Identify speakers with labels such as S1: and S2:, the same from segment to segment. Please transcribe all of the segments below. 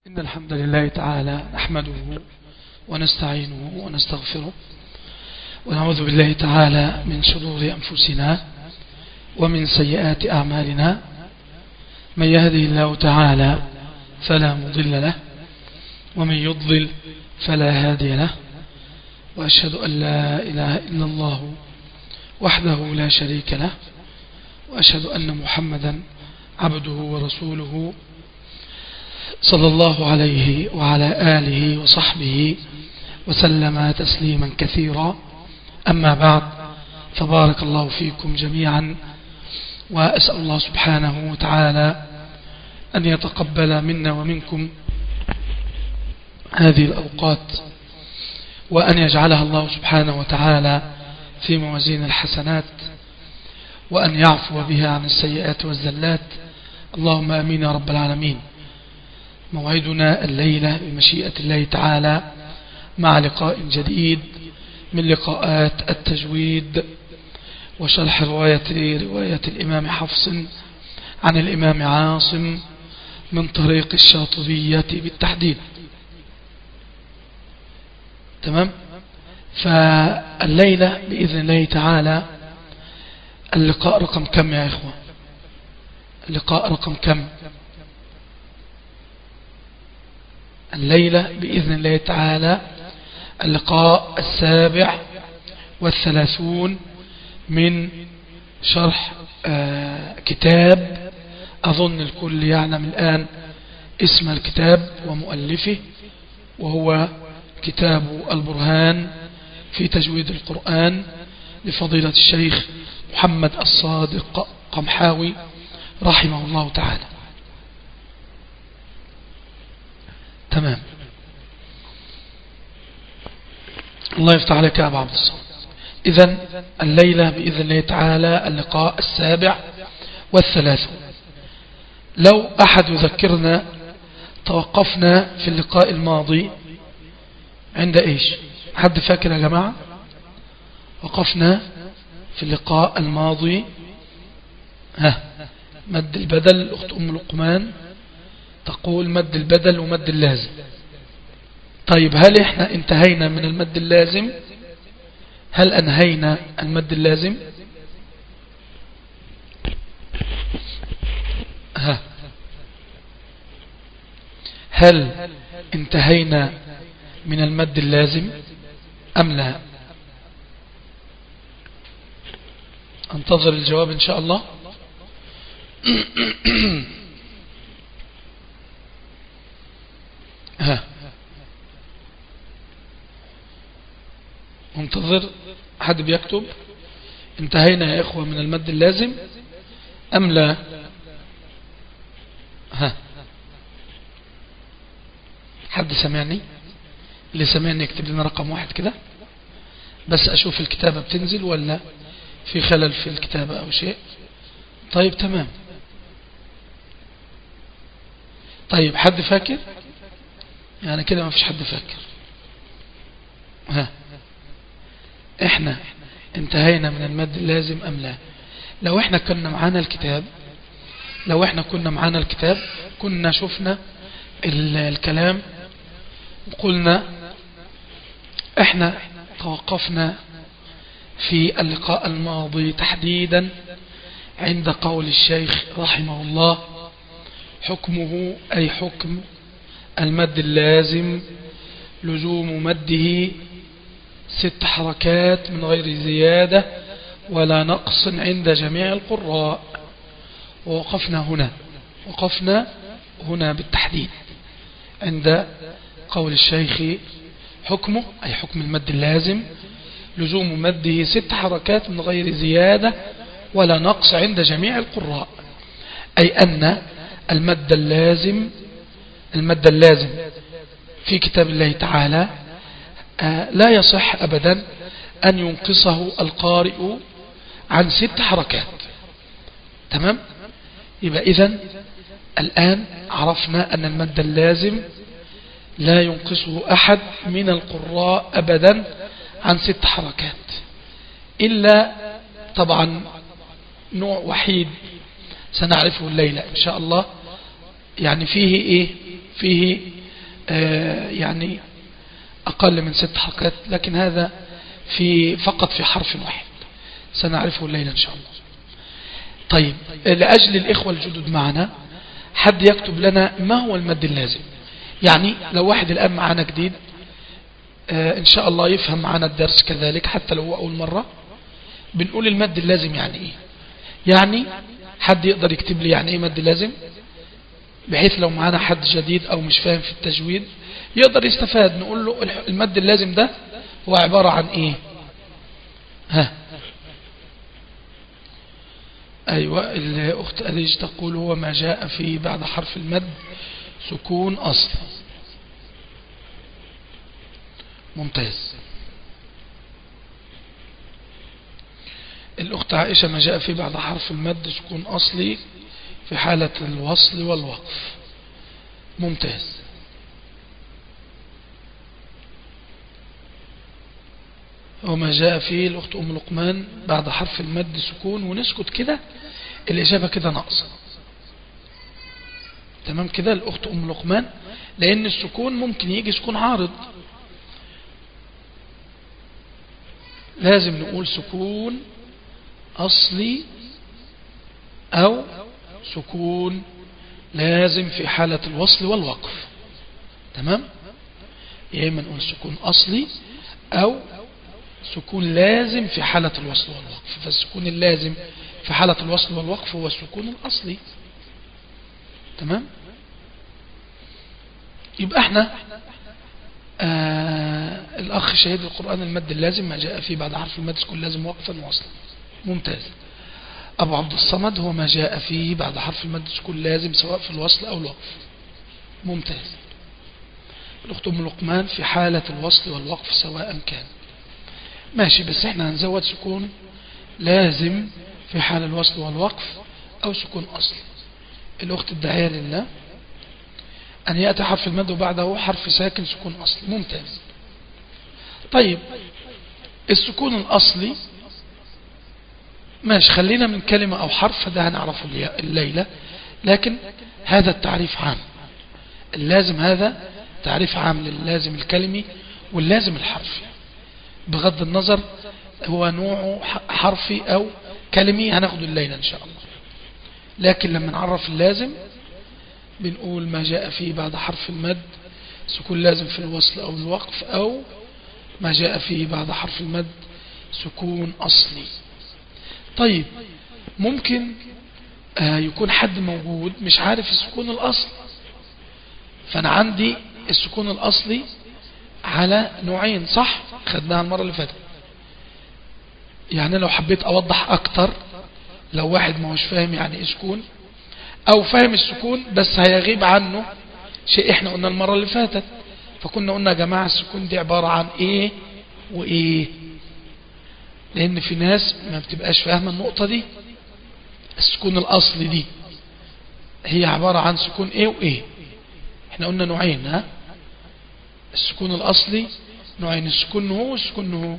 S1: إن الحمد لله تعالى نحمده ونستعينه ونستغفره ونعوذ بالله تعالى من شرور أنفسنا ومن سيئات أعمالنا من يهده الله تعالى فلا مضل له ومن يضلل فلا هادي له وأشهد أن لا إله إلا الله وحده لا شريك له وأشهد أن محمدا عبده ورسوله صلى الله عليه وعلى آله وصحبه وسلم تسليما كثيرا أما بعد فبارك الله فيكم جميعا وأسأل الله سبحانه وتعالى أن يتقبل منا ومنكم هذه الأوقات وأن يجعلها الله سبحانه وتعالى في موازين الحسنات وأن يعفو بها عن السيئات والزلات اللهم أمين يا رب العالمين موعدنا الليلة بمشيئة الله تعالى مع لقاء جديد من لقاءات التجويد وشرح رواية رواية الإمام حفص عن الإمام عاصم من طريق الشاطبية بالتحديد تمام فالليلة بإذن الله تعالى اللقاء رقم كم يا إخوة اللقاء رقم كم الليلة بإذن الله تعالى اللقاء السابع والثلاثون من شرح آه كتاب أظن الكل يعلم الآن اسم الكتاب ومؤلفه وهو كتاب البرهان في تجويد القرآن لفضيلة الشيخ محمد الصادق قمحاوي رحمه الله تعالى تمام الله يفتح عليك يا أبو عبد الصمد إذن الليلة بإذن الله تعالى اللقاء السابع والثلاثون لو أحد يذكرنا توقفنا في اللقاء الماضي عند إيش حد فاكر يا جماعة وقفنا في اللقاء الماضي ها مد البدل أخت أم لقمان تقول مد البدل ومد اللازم طيب هل احنا انتهينا من المد اللازم هل انهينا المد اللازم ها هل انتهينا من المد اللازم ام لا انتظر الجواب ان شاء الله ها منتظر حد بيكتب انتهينا يا إخوة من المد اللازم أم لا ها حد سمعني اللي سمعني يكتب لنا رقم واحد كده بس أشوف الكتابة بتنزل ولا في خلل في الكتابة أو شيء طيب تمام طيب حد فاكر يعني كده ما فيش حد فاكر ها احنا انتهينا من المد اللازم ام لا لو احنا كنا معانا الكتاب لو احنا كنا معانا الكتاب كنا شفنا الكلام وقلنا احنا توقفنا في اللقاء الماضي تحديدا عند قول الشيخ رحمه الله حكمه أي حكم المد اللازم لزوم مده ست حركات من غير زيادة ولا نقص عند جميع القراء ووقفنا هنا وقفنا هنا بالتحديد عند قول الشيخ حكمه أي حكم المد اللازم لزوم مده ست حركات من غير زيادة ولا نقص عند جميع القراء أي أن المد اللازم المد اللازم في كتاب الله تعالى لا يصح أبدا أن ينقصه القارئ عن ست حركات تمام يبقى إذن الآن عرفنا أن المد اللازم لا ينقصه أحد من القراء أبدا عن ست حركات إلا طبعا نوع وحيد سنعرفه الليلة إن شاء الله يعني فيه إيه فيه آه، يعني أقل من ست حلقات لكن هذا في فقط في حرف واحد سنعرفه الليلة إن شاء الله طيب لأجل الإخوة الجدد معنا حد يكتب لنا ما هو المد اللازم يعني لو واحد الآن معنا جديد آه، إن شاء الله يفهم معنا الدرس كذلك حتى لو هو أول مرة بنقول المد اللازم يعني إيه يعني حد يقدر يكتب لي يعني إيه مد لازم بحيث لو معنا حد جديد أو مش فاهم في التجويد يقدر يستفاد نقول له المد اللازم ده هو عبارة عن إيه ها أيوة الأخت أليج تقول هو ما جاء في بعد حرف المد سكون أصل ممتاز الأخت عائشة ما جاء في بعد حرف المد سكون أصلي في حالة الوصل والوقف ممتاز وما جاء فيه الأخت أم لقمان بعد حرف المد سكون ونسكت كده الإجابة كده ناقصة تمام كده الأخت أم لقمان لأن السكون ممكن يجي سكون عارض لازم نقول سكون أصلي أو سكون لازم في حالة الوصل والوقف تمام يا إما نقول سكون أصلي أو سكون لازم في حالة الوصل والوقف فالسكون اللازم في حالة الوصل والوقف هو السكون الأصلي تمام يبقى احنا آه الأخ شهيد القرآن المد اللازم ما جاء فيه بعد حرف المد سكون لازم وقفا وصلا ممتاز أبو عبد الصمد هو ما جاء فيه بعد حرف المد سكون لازم سواء في الوصل أو الوقف ممتاز الأخت أم لقمان في حالة الوصل والوقف سواء كان ماشي بس احنا هنزود سكون لازم في حال الوصل والوقف أو سكون أصل الأخت الداعية لله أن يأتي حرف المد وبعده حرف ساكن سكون أصل ممتاز طيب السكون الأصلي ماشي خلينا من كلمة أو حرف ده هنعرفه الليلة لكن هذا التعريف عام اللازم هذا تعريف عام للازم الكلمي واللازم الحرفي بغض النظر هو نوعه حرفي أو كلمي هناخده الليلة إن شاء الله لكن لما نعرف اللازم بنقول ما جاء فيه بعد حرف المد سكون لازم في الوصل أو الوقف أو ما جاء فيه بعد حرف المد سكون أصلي طيب ممكن آه يكون حد موجود مش عارف السكون الأصل فأنا عندي السكون الأصلي على نوعين صح خدناها المرة اللي فاتت يعني لو حبيت أوضح أكتر لو واحد ما هوش فاهم يعني إيه سكون أو فاهم السكون بس هيغيب عنه شيء إحنا قلنا المرة اللي فاتت فكنا قلنا يا جماعة السكون دي عبارة عن إيه وإيه لأن في ناس ما بتبقاش فاهمة النقطة دي السكون الأصلي دي هي عبارة عن سكون إيه وإيه إحنا قلنا نوعين ها السكون الأصلي نوعين السكون هو والسكون هو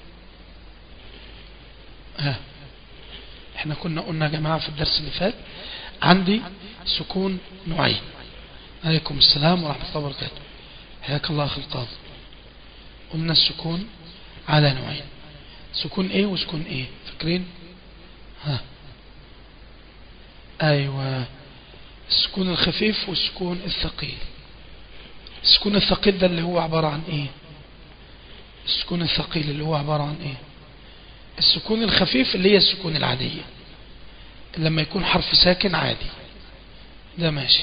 S1: ها احنا كنا قلنا يا جماعة في الدرس اللي فات عندي سكون نوعين عليكم السلام ورحمة الله وبركاته حياك الله أخي القاضي قلنا السكون على نوعين سكون ايه وسكون ايه فاكرين ها ايوه السكون الخفيف والسكون الثقيل السكون الثقيل ده اللي هو عبارة عن ايه السكون الثقيل اللي هو عبارة عن ايه السكون الخفيف اللي هي السكون العادية لما يكون حرف ساكن عادي ده ماشي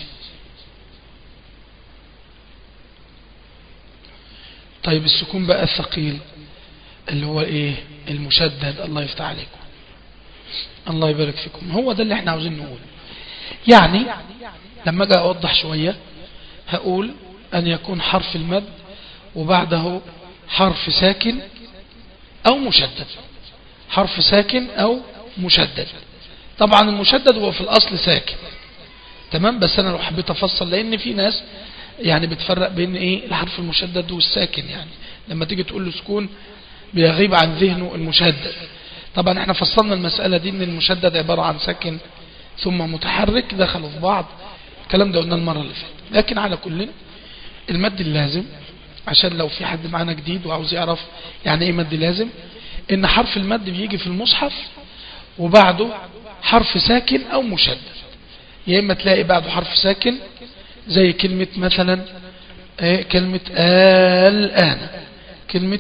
S1: طيب السكون بقى الثقيل اللي هو ايه المشدد الله يفتح عليكم الله يبارك فيكم هو ده اللي احنا عاوزين نقول يعني لما اجي اوضح شوية هقول ان يكون حرف المد وبعده حرف ساكن او مشدد حرف ساكن او مشدد طبعا المشدد هو في الاصل ساكن تمام بس انا لو حبيت افصل لان في ناس يعني بتفرق بين ايه الحرف المشدد والساكن يعني لما تيجي تقول له سكون بيغيب عن ذهنه المشدد طبعا احنا فصلنا المسألة دي ان المشدد عبارة عن ساكن ثم متحرك دخلوا في بعض الكلام ده قلنا المرة اللي فاتت لكن على كل المد اللازم عشان لو في حد معانا جديد وعاوز يعرف يعني ايه مد لازم ان حرف المد بيجي في المصحف وبعده حرف ساكن او مشدد يا اما تلاقي بعده حرف ساكن زي كلمة مثلا ايه كلمة الآن كلمة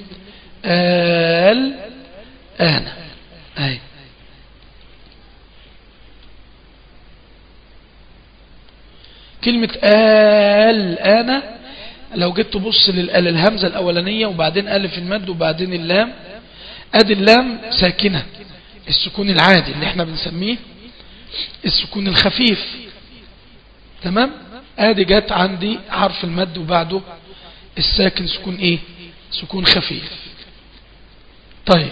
S1: الآن اي كلمة الآن لو جيت تبص للهمزة الأولانية وبعدين ألف المد وبعدين اللام أدي اللام ساكنة السكون العادي اللي احنا بنسميه السكون الخفيف تمام ادي جت عندي حرف المد وبعده الساكن سكون ايه سكون خفيف طيب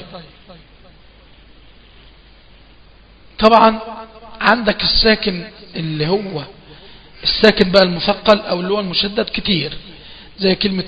S1: طبعا عندك الساكن اللي هو الساكن بقى المثقل او اللي هو المشدد كتير زي كلمة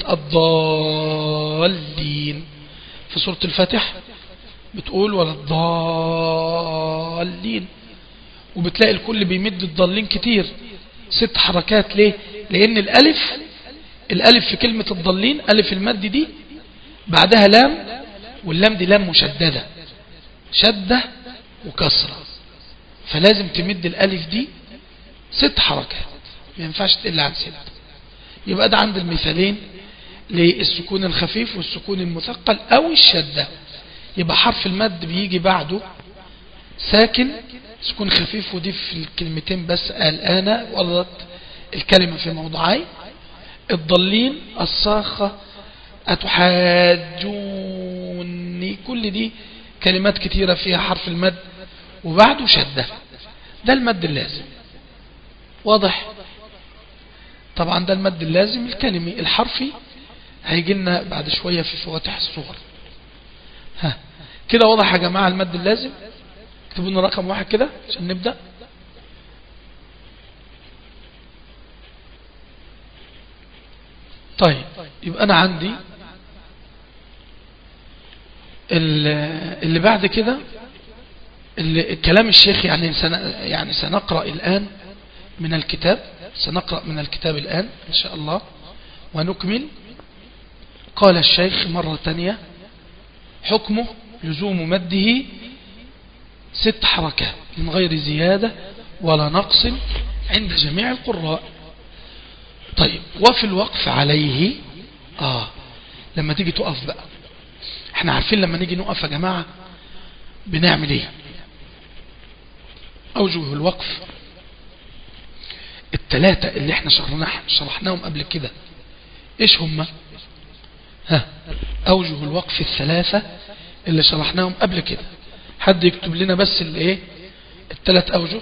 S1: الضالين في سورة الفاتح بتقول ولا الضالين وبتلاقي الكل بيمد الضالين كتير ست حركات ليه لان الالف الالف في كلمة الضالين الف المد دي بعدها لام واللام دي لام مشددة شدة وكسرة فلازم تمد الالف دي ست حركات ما ينفعش تقل عن ست يبقى ده عند المثالين للسكون الخفيف والسكون المثقل او الشدة يبقى حرف المد بيجي بعده ساكن سكون خفيف ودي في الكلمتين بس الآن وردت الكلمة في موضعين الضالين الصاخة أتحاجوني كل دي كلمات كتيرة فيها حرف المد وبعده شدة ده المد اللازم واضح طبعا ده المد اللازم الكلمي الحرفي هيجي لنا بعد شوية في فواتح الصور ها كده واضح يا جماعة المد اللازم اكتبوا لنا رقم واحد كده عشان نبدأ طيب يبقى أنا عندي اللي بعد كده الكلام الشيخ يعني يعني سنقرأ الآن من الكتاب سنقرأ من الكتاب الآن إن شاء الله ونكمل قال الشيخ مرة تانية حكمه لزوم مده ست حركات من غير زيادة ولا نقص عند جميع القراء طيب وفي الوقف عليه آه لما تيجي تقف بقى احنا عارفين لما نيجي نقف يا جماعة بنعمل ايه اوجه الوقف التلاتة اللي احنا شرحناهم قبل كده ايش هم ها اوجه الوقف الثلاثة اللي شرحناهم قبل كده حد يكتب لنا بس الايه الثلاث اوجه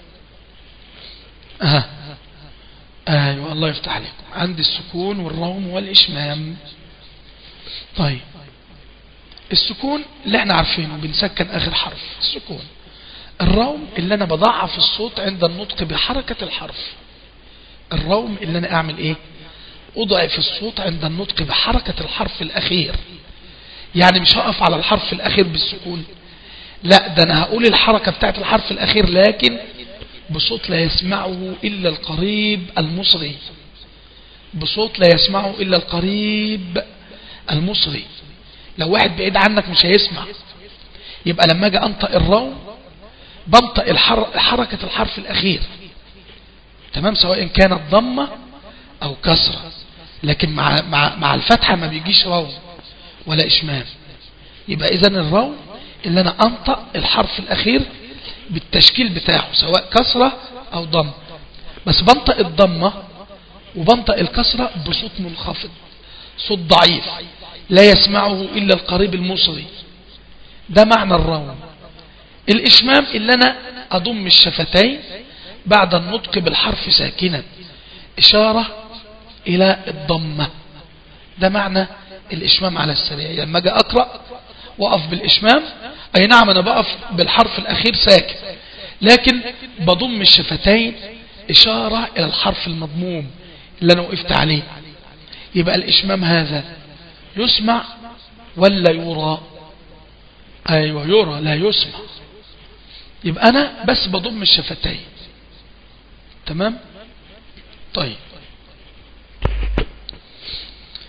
S1: اه ايوه الله يفتح عليكم عندي السكون والروم والاشمام طيب السكون اللي احنا عارفينه بنسكن اخر حرف السكون الروم اللي انا بضعف الصوت عند النطق بحركة الحرف الروم اللي انا اعمل ايه اضعف الصوت عند النطق بحركة الحرف الاخير يعني مش هقف على الحرف الاخير بالسكون لا ده انا هقول الحركة بتاعت الحرف الاخير لكن بصوت لا يسمعه الا القريب المصري بصوت لا يسمعه الا القريب المصري لو واحد بعيد عنك مش هيسمع يبقى لما اجي انطق الروم بنطق الحر... حركة الحرف الاخير تمام سواء كانت ضمة او كسرة لكن مع, مع, مع الفتحة ما بيجيش روم ولا اشمام يبقى اذا الروم اللي انا انطق الحرف الاخير بالتشكيل بتاعه سواء كسرة او ضم بس بنطق الضمة وبنطق الكسرة بصوت منخفض صوت ضعيف لا يسمعه الا القريب المصري ده معنى الروم الاشمام اللي انا اضم الشفتين بعد النطق بالحرف ساكنا اشارة الى الضمة ده معنى الاشمام على السريع لما اجي اقرأ وقف بالإشمام أي نعم أنا بقف بالحرف الأخير ساكن لكن بضم الشفتين إشارة إلى الحرف المضموم اللي أنا وقفت عليه يبقى الإشمام هذا يسمع ولا يرى أيوة يرى لا يسمع يبقى أنا بس بضم الشفتين تمام طيب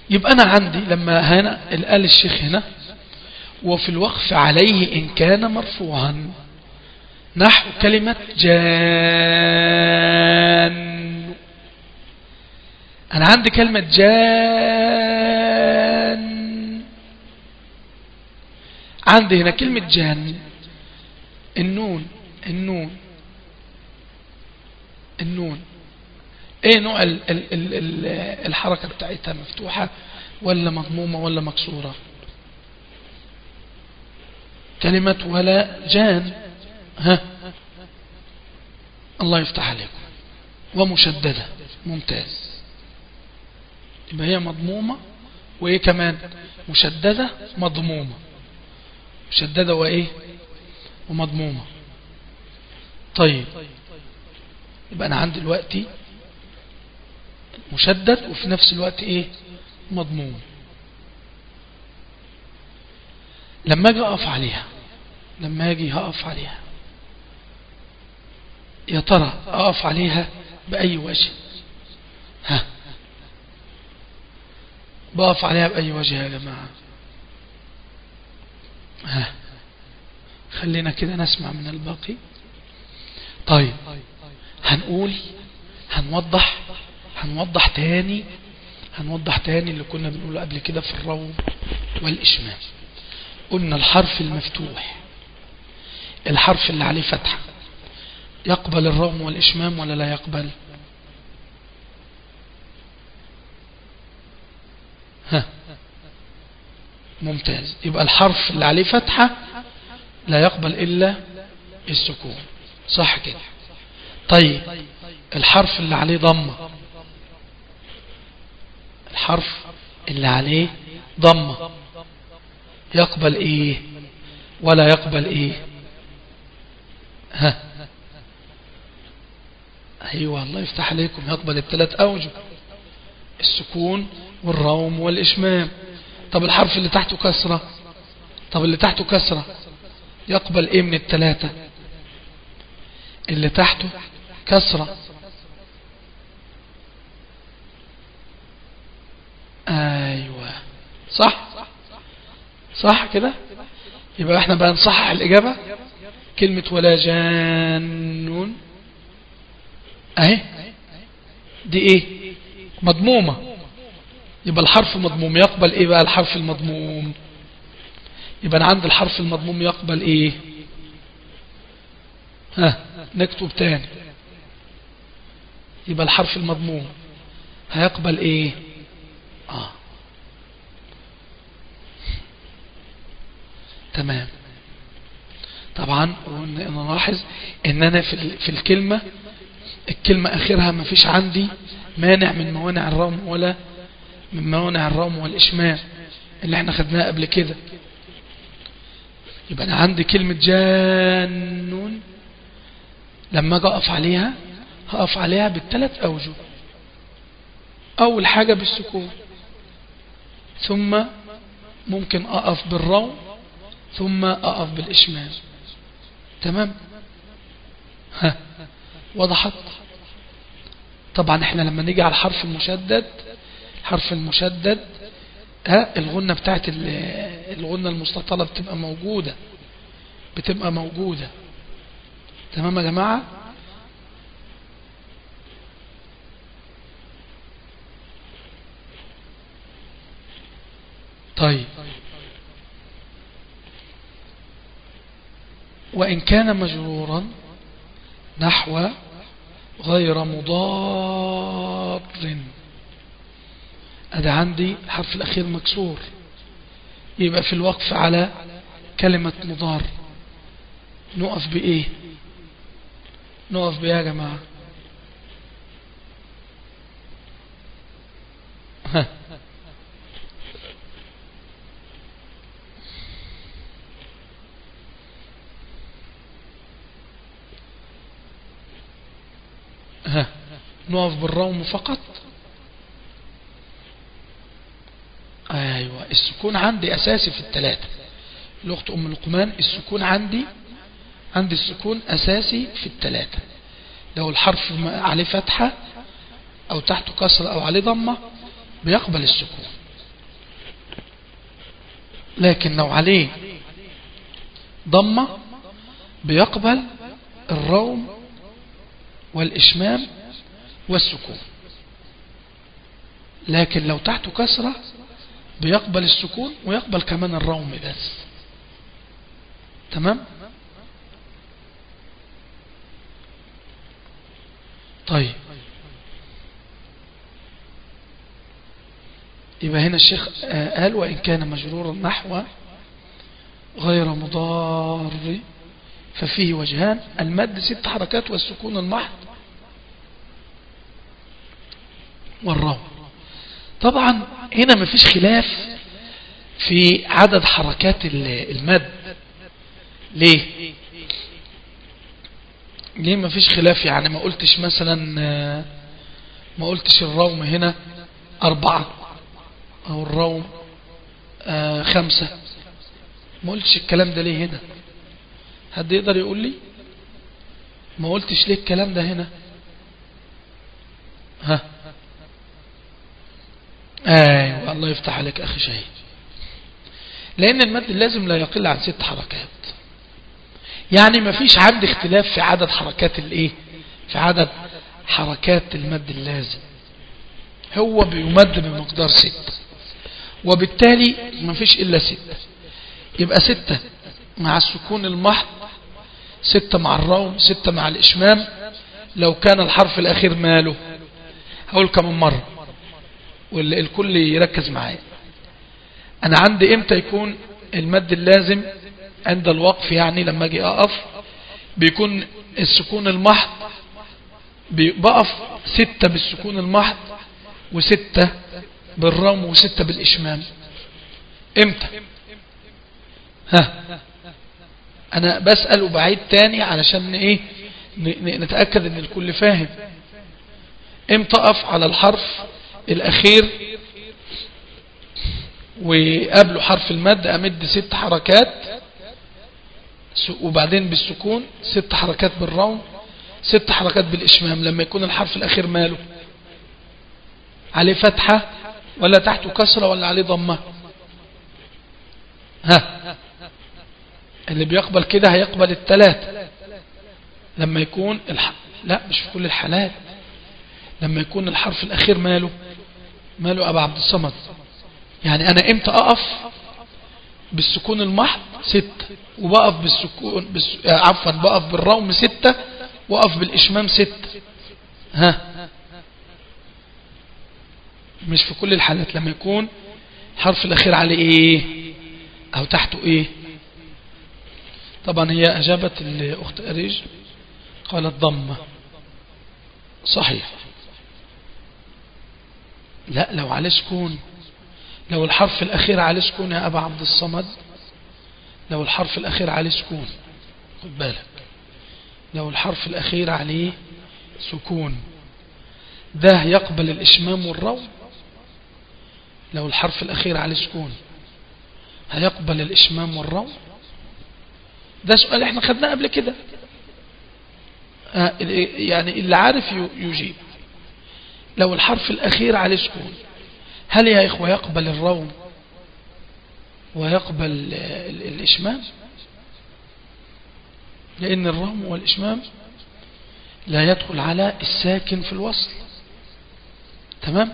S1: يبقى أنا عندي لما هنا قال الشيخ هنا وفي الوقف عليه إن كان مرفوعا نحو كلمة جان أنا عندي كلمة جان عندي هنا كلمة جان النون النون النون ايه نوع ال ال ال الحركة بتاعتها مفتوحة ولا مضمومة ولا مكسورة كلمة ولا جان ها الله يفتح عليكم ومشددة ممتاز يبقى هي مضمومة وايه كمان مشددة مضمومة مشددة وايه ومضمومة طيب يبقى انا عندي دلوقتي مشدد وفي نفس الوقت ايه مضموم لما اجي اقف عليها لما اجي هقف عليها يا ترى اقف عليها باي وجه ها بقف عليها باي وجه يا جماعه ها خلينا كده نسمع من الباقي طيب هنقول هنوضح هنوضح تاني هنوضح تاني اللي كنا بنقوله قبل كده في الروم والإشمام قلنا الحرف المفتوح الحرف اللي عليه فتحة يقبل الروم والإشمام ولا لا يقبل ها ممتاز يبقى الحرف اللي عليه فتحة لا يقبل إلا السكون صح كده طيب الحرف اللي عليه ضمة الحرف اللي عليه ضمة يقبل ايه ولا يقبل ايه ها ايوه الله يفتح عليكم يقبل الثلاث اوجه السكون والروم والاشمام طب الحرف اللي تحته كسرة طب اللي تحته كسرة يقبل ايه من الثلاثة اللي تحته كسرة ايوه صح صح كده يبقى احنا بقى نصحح الاجابة كلمة ولا جانون اهي دي ايه مضمومة يبقى الحرف مضموم يقبل ايه بقى الحرف المضموم يبقى انا عند الحرف المضموم يقبل ايه ها نكتب تاني يبقى الحرف المضموم هيقبل ايه اه تمام طبعا نلاحظ ان انا في في الكلمة الكلمة اخرها ما فيش عندي مانع من موانع الروم ولا من موانع الروم والاشمام اللي احنا خدناها قبل كده يبقى انا عندي كلمة جانون لما اجي اقف عليها هقف عليها بالثلاث اوجه اول حاجة بالسكون ثم ممكن اقف بالروم ثم اقف بالاشمام تمام ها وضحت طبعا احنا لما نيجي على الحرف المشدد الحرف المشدد ها الغنة بتاعت الغنة المستطلة بتبقى موجودة بتبقى موجودة تمام يا جماعة طيب وإن كان مجرورا نحو غير مضار أدى عندي الحرف الأخير مكسور يبقى في الوقف على كلمة مضار نقف بإيه نقف بإيه يا جماعة ها ها نقف بالروم فقط ايوه السكون عندي اساسي في الثلاثة لغة ام القمان السكون عندي عندي السكون اساسي في الثلاثة لو الحرف عليه فتحة او تحته كسر او عليه ضمة بيقبل السكون لكن لو عليه ضمة بيقبل الروم والإشمام والسكون لكن لو تحته كسرة بيقبل السكون ويقبل كمان الروم بس تمام طيب يبقى هنا الشيخ قال وإن كان مجرورا نحو غير مضار ففيه وجهان المد ست حركات والسكون المحض والروم طبعا هنا مفيش خلاف في عدد حركات المد ليه ليه مفيش خلاف يعني ما قلتش مثلا ما قلتش الروم هنا أربعة أو الروم خمسة ما قلتش الكلام ده ليه هنا حد يقدر يقول لي ما قلتش ليه الكلام ده هنا ها ايوه الله يفتح عليك اخي شهيد لان المد لازم لا يقل عن ست حركات يعني ما فيش عندي اختلاف في عدد حركات الايه في عدد حركات المد اللازم هو بيمد بمقدار ستة وبالتالي ما فيش الا ستة يبقى ستة مع السكون المحض ستة مع الروم ستة مع الإشمام لو كان الحرف الأخير ماله هقول كم مرة والكل يركز معايا أنا عندي إمتى يكون المد اللازم عند الوقف يعني لما أجي أقف بيكون السكون المحض بقف ستة بالسكون المحض وستة بالروم وستة بالإشمام إمتى ها انا بسأل وبعيد تاني علشان ايه نتأكد ان الكل فاهم امتى اقف على الحرف الاخير وقبله حرف المد امد ست حركات وبعدين بالسكون ست حركات بالروم ست حركات بالاشمام لما يكون الحرف الاخير ماله عليه فتحة ولا تحته كسرة ولا عليه ضمة ها اللي بيقبل كده هيقبل الثلاثة لما يكون الح... لا مش في كل الحالات لما يكون الحرف الأخير ماله ماله أبا عبد الصمد يعني أنا إمتى أقف بالسكون المحض ستة وبقف بالسكون بالس... عفوا بقف بالروم ستة وقف بالإشمام ستة ها مش في كل الحالات لما يكون الحرف الأخير عليه إيه أو تحته إيه طبعا هي أجابت الأخت أريج قالت ضمة صحيح لا لو عليه سكون لو الحرف الأخير عليه سكون يا أبا عبد الصمد لو الحرف الأخير عليه سكون خد بالك لو الحرف الأخير عليه سكون ده يقبل الإشمام والروم لو الحرف الأخير عليه سكون هيقبل الإشمام والروم ده سؤال احنا خدناه قبل كده يعني اللي عارف يجيب لو الحرف الأخير عليه سكون هل يا إخوة يقبل الروم ويقبل الإشمام لأن الروم والإشمام لا يدخل على الساكن في الوصل تمام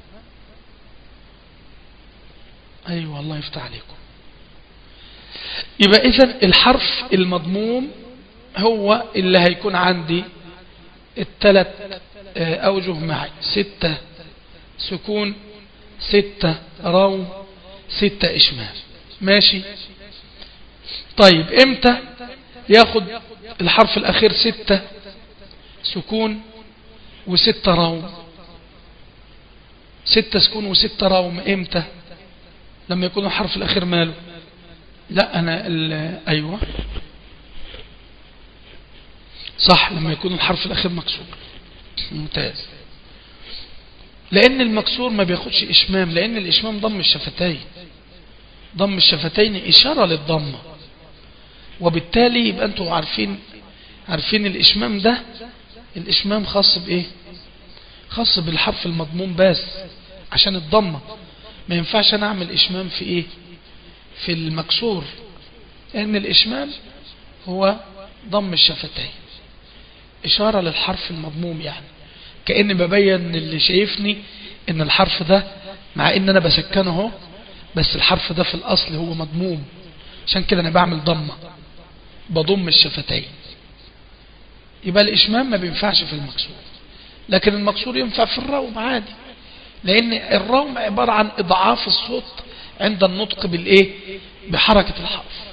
S1: أيوة الله يفتح عليكم يبقى إذن الحرف المضموم هو اللي هيكون عندي الثلاث أوجه معي ستة سكون ستة روم ستة إشمال ماشي طيب امتى ياخد الحرف الأخير ستة سكون وستة روم ستة سكون وستة روم امتى لما يكون الحرف الأخير ماله لا أنا أيوة صح لما يكون الحرف الأخير مكسور ممتاز لأن المكسور ما بياخدش إشمام لأن الإشمام ضم الشفتين ضم الشفتين إشارة للضمة وبالتالي يبقى أنتوا عارفين عارفين الإشمام ده الإشمام خاص بإيه خاص بالحرف المضموم بس عشان الضمة ما ينفعش أنا أعمل إشمام في إيه في المكسور لأن الإشمام هو ضم الشفتين إشارة للحرف المضموم يعني كأن ببين اللي شايفني ان الحرف ده مع ان انا بسكنه بس الحرف ده في الاصل هو مضموم عشان كده انا بعمل ضمة بضم الشفتين يبقى الاشمام ما بينفعش في المكسور لكن المكسور ينفع في الروم عادي لان الروم عبارة عن اضعاف الصوت عند النطق بالايه بحركة الحرف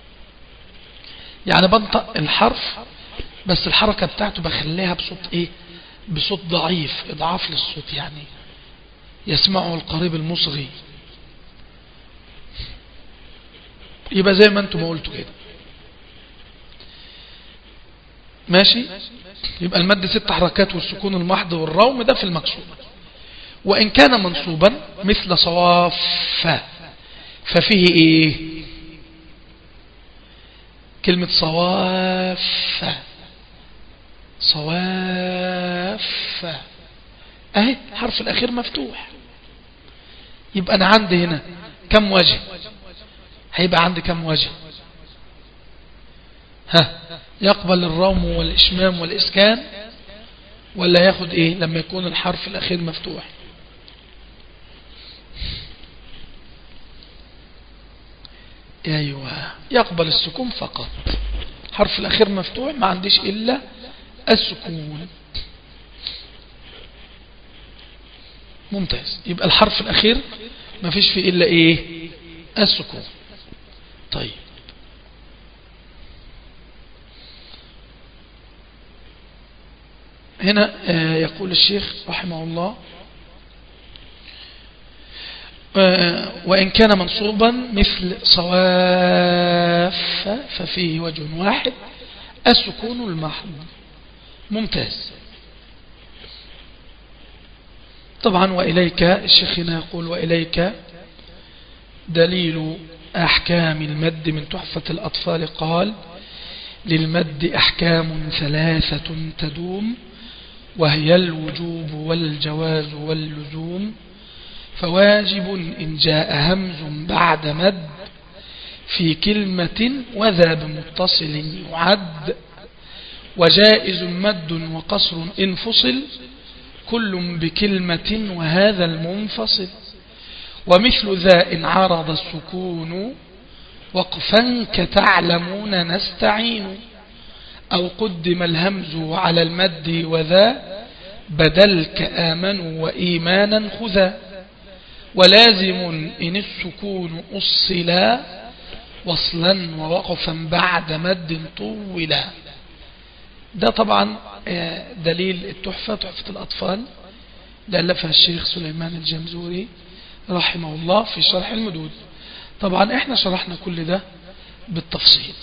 S1: يعني بنطق الحرف بس الحركة بتاعته بخليها بصوت ايه بصوت ضعيف اضعاف للصوت يعني يسمعه القريب المصغي يبقى زي ما انتم ما قلتوا كده ماشي يبقى المد ست حركات والسكون المحض والروم ده في المكسور وإن كان منصوبا مثل صواف ففيه ايه كلمة صواف صواف اهي الحرف الاخير مفتوح يبقى انا عندي هنا كم وجه هيبقى عندي كم وجه ها يقبل الروم والاشمام والاسكان ولا ياخد ايه لما يكون الحرف الاخير مفتوح ايوه يقبل السكون فقط حرف الاخير مفتوح ما عنديش الا السكون ممتاز يبقى الحرف الأخير ما فيش فيه إلا إيه السكون طيب هنا آه، يقول الشيخ رحمه الله آه، وإن كان منصوبا مثل صواف ففيه وجه واحد السكون المحض ممتاز طبعا وإليك الشيخ هنا يقول وإليك دليل أحكام المد من تحفة الأطفال قال للمد أحكام ثلاثة تدوم وهي الوجوب والجواز واللزوم فواجب إن جاء همز بعد مد في كلمة وذا بمتصل يعد وجائز مد وقصر إن فصل كل بكلمة وهذا المنفصل ومثل ذا إن عرض السكون وقفا كتعلمون نستعين أو قدم الهمز على المد وذا بدل كآمنوا وإيمانا خذا ولازم إن السكون أصلا وصلا ووقفا بعد مد طولا ده طبعا آه، دليل التحفة تحفة الأطفال لألفها الشيخ سليمان الجمزوري رحمه الله في شرح المدود طبعا احنا شرحنا كل ده بالتفصيل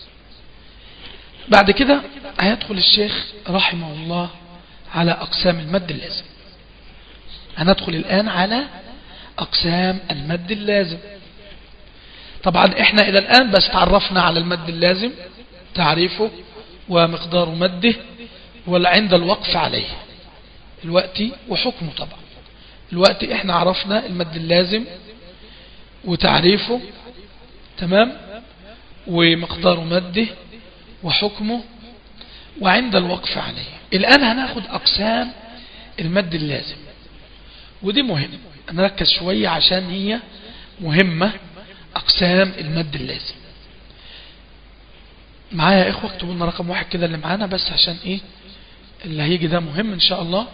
S1: بعد كده هيدخل الشيخ رحمه الله على أقسام المد اللازم هندخل الآن على أقسام المد اللازم طبعا احنا إلى الآن بس تعرفنا على المد اللازم تعريفه ومقدار مده وعند الوقف عليه الوقت وحكمه طبعا الوقت احنا عرفنا المد اللازم وتعريفه تمام ومقدار مده وحكمه وعند الوقف عليه الآن هناخد أقسام المد اللازم ودي مهم نركز شوية عشان هي مهمة أقسام المد اللازم معايا يا إخوة اكتبوا لنا رقم واحد كده اللي معانا بس عشان إيه اللي هيجي ده مهم إن شاء الله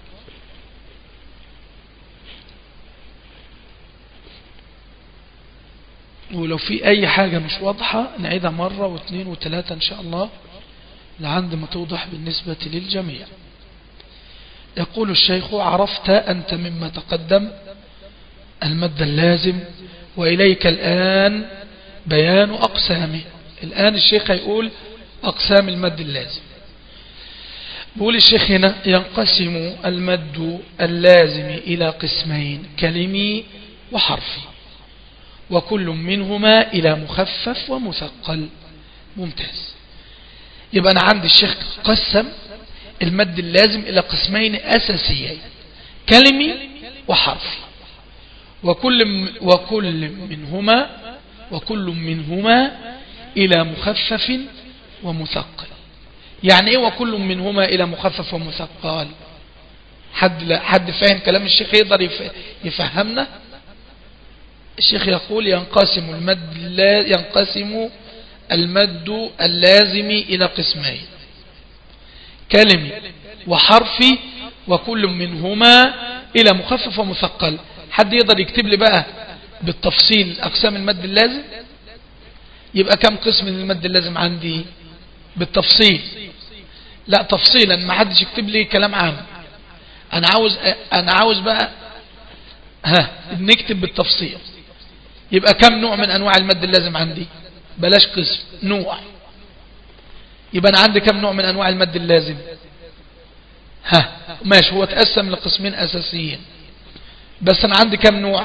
S1: ولو في أي حاجة مش واضحة نعيدها مرة واثنين وثلاثة إن شاء الله لعند ما توضح بالنسبة للجميع يقول الشيخ عرفت أنت مما تقدم المد اللازم وإليك الآن بيان أقسامه الآن الشيخ يقول أقسام المد اللازم بقول الشيخ هنا ينقسم المد اللازم إلى قسمين كلمي وحرفي وكل منهما إلى مخفف ومثقل ممتاز يبقى أنا عندي الشيخ قسم المد اللازم إلى قسمين أساسيين كلمي وحرفي وكل, وكل منهما وكل منهما إلى مخفف ومثقل يعني ايه وكل منهما إلى مخفف ومثقل حد, حد فاهم كلام الشيخ يقدر يفهمنا الشيخ يقول ينقسم المد ينقسم المد اللازم إلى قسمين كلمي وحرفي وكل منهما إلى مخفف ومثقل حد يقدر يكتب لي بقى بالتفصيل أقسام المد اللازم يبقى كم قسم من المد اللازم عندي بالتفصيل لا تفصيلا ما حدش يكتب لي كلام عام انا عاوز انا عاوز بقى ها نكتب بالتفصيل يبقى كم نوع من انواع المد اللازم عندي بلاش قسم نوع يبقى انا عندي كم نوع من انواع المد اللازم ها ماشي هو تقسم لقسمين اساسيين بس انا عندي كم نوع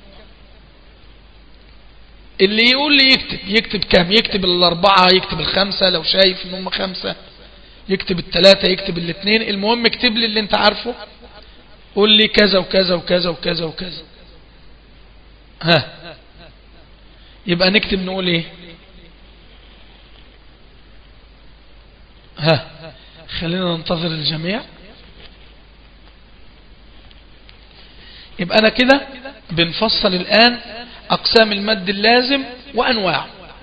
S1: اللي يقول لي يكتب يكتب كم يكتب الاربعة يكتب الخمسة لو شايف ان هم خمسة يكتب الثلاثة يكتب الاثنين المهم اكتب لي اللي انت عارفه قول لي كذا وكذا وكذا وكذا وكذا ها يبقى نكتب نقول ايه ها خلينا ننتظر الجميع يبقى انا كده بنفصل الان اقسام المد اللازم وانواعه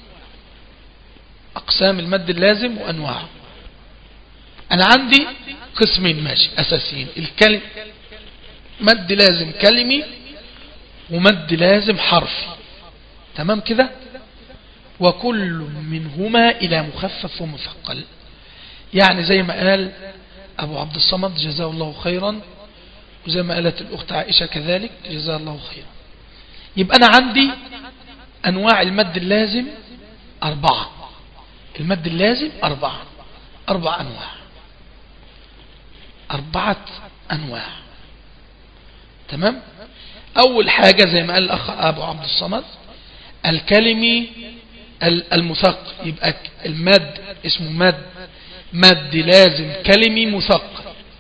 S1: اقسام المد اللازم وانواعه انا عندي قسمين ماشي اساسيين الكلم مد لازم كلمي ومد لازم حرفي تمام كده وكل منهما الى مخفف ومثقل يعني زي ما قال ابو عبد الصمد جزاه الله خيرا وزي ما قالت الاخت عائشة كذلك جزاه الله خيرا يبقى انا عندي انواع المد اللازم اربعة المد اللازم اربعة اربع انواع أربعة أنواع تمام أول حاجة زي ما قال الأخ أبو عبد الصمد الكلمي المثقل يبقى المد اسمه مد مد لازم كلمي مثقل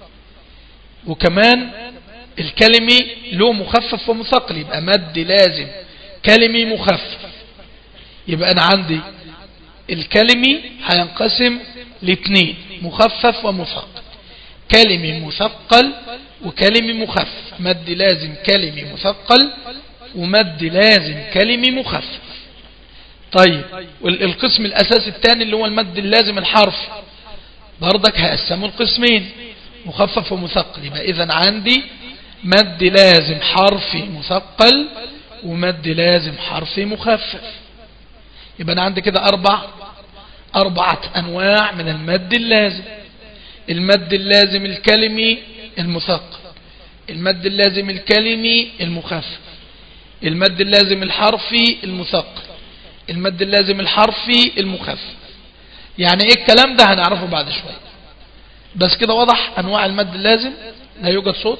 S1: وكمان الكلمي له مخفف ومثقل يبقى مد لازم كلمي مخفف يبقى أنا عندي الكلمي هينقسم لاثنين مخفف ومثقل كلمي مثقل وكلمي مخفف مد لازم كلمي مثقل ومد لازم كلمي مخفف طيب والقسم الأساسي الثاني اللي هو المد اللازم الحرف برضك هقسمه القسمين مخفف ومثقل يبقى إذا عندي مد لازم حرفي مثقل ومد لازم حرفي مخفف يبقى أنا عندي كده أربع أربعة أنواع من المد اللازم المد اللازم الكلمي المثقل المد اللازم الكلمي المخفف المد اللازم الحرفي المثقل المد اللازم الحرفي المخفف يعني ايه الكلام ده هنعرفه بعد شوية بس كده واضح انواع المد اللازم لا يوجد صوت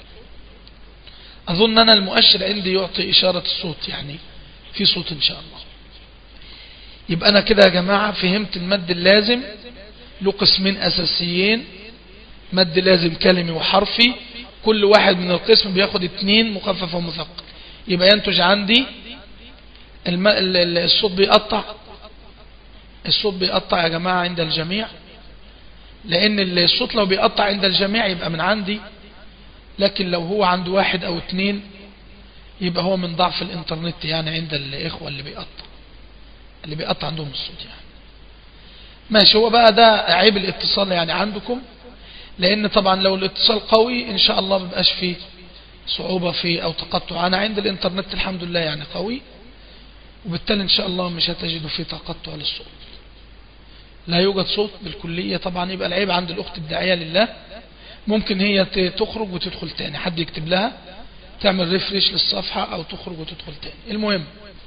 S1: اظن انا المؤشر عندي يعطي اشارة الصوت يعني في صوت ان شاء الله يبقى انا كده يا جماعة فهمت المد اللازم له قسمين أساسيين مد لازم كلمي وحرفي كل واحد من القسم بياخد اتنين مخفف ومثقل يبقى ينتج عندي الم... الصوت بيقطع الصوت بيقطع يا جماعة عند الجميع لأن الصوت لو بيقطع عند الجميع يبقى من عندي لكن لو هو عند واحد أو اتنين يبقى هو من ضعف الانترنت يعني عند الإخوة اللي بيقطع اللي بيقطع عندهم الصوت يعني ماشي هو بقى ده عيب الاتصال يعني عندكم لان طبعا لو الاتصال قوي ان شاء الله مبقاش فيه صعوبة في او تقطع انا عند الانترنت الحمد لله يعني قوي وبالتالي ان شاء الله مش هتجدوا فيه تقطع للصوت لا يوجد صوت بالكلية طبعا يبقى العيب عند الاخت الداعية لله ممكن هي تخرج وتدخل تاني حد يكتب لها تعمل ريفريش للصفحة او تخرج وتدخل تاني المهم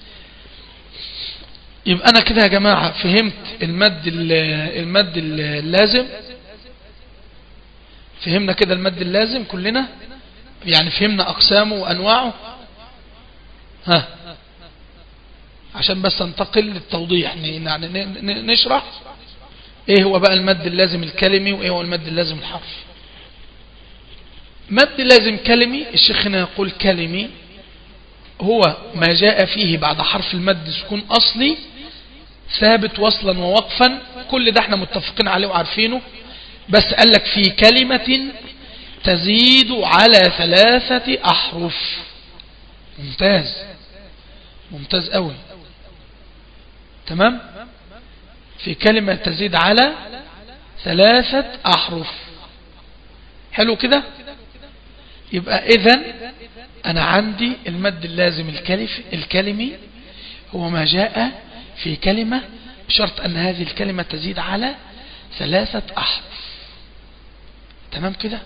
S1: يبقى أنا كده يا جماعة فهمت المد المد اللازم فهمنا كده المد اللازم كلنا يعني فهمنا أقسامه وأنواعه ها عشان بس ننتقل للتوضيح يعني نشرح ايه هو بقى المد اللازم الكلمي وايه هو المد اللازم الحرفي مد لازم كلمي الشيخ هنا يقول كلمي هو ما جاء فيه بعد حرف المد سكون أصلي ثابت وصلا ووقفا كل ده احنا متفقين عليه وعارفينه بس قال لك في كلمة تزيد على ثلاثة أحرف ممتاز ممتاز قوي تمام في كلمة تزيد على ثلاثة أحرف حلو كده يبقى إذن أنا عندي المد اللازم الكلف الكلمي هو ما جاء في كلمة بشرط أن هذه الكلمة تزيد على ثلاثة أحرف تمام كده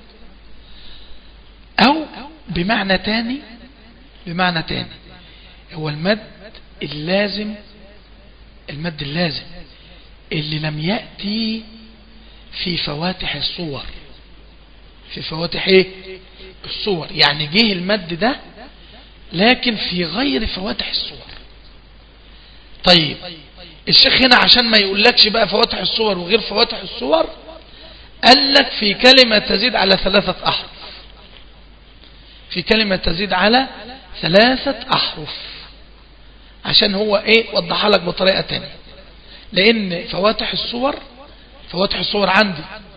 S1: أو بمعنى تاني بمعنى تاني هو المد اللازم المد اللازم اللي لم يأتي في فواتح الصور في فواتح ايه الصور يعني جه المد ده لكن في غير فواتح الصور طيب الشيخ هنا عشان ما يقولكش بقى فواتح الصور وغير فواتح الصور قال لك في كلمة تزيد على ثلاثة أحرف في كلمة تزيد على ثلاثة أحرف عشان هو ايه وضحها لك بطريقة تانية لان فواتح الصور فواتح الصور عندي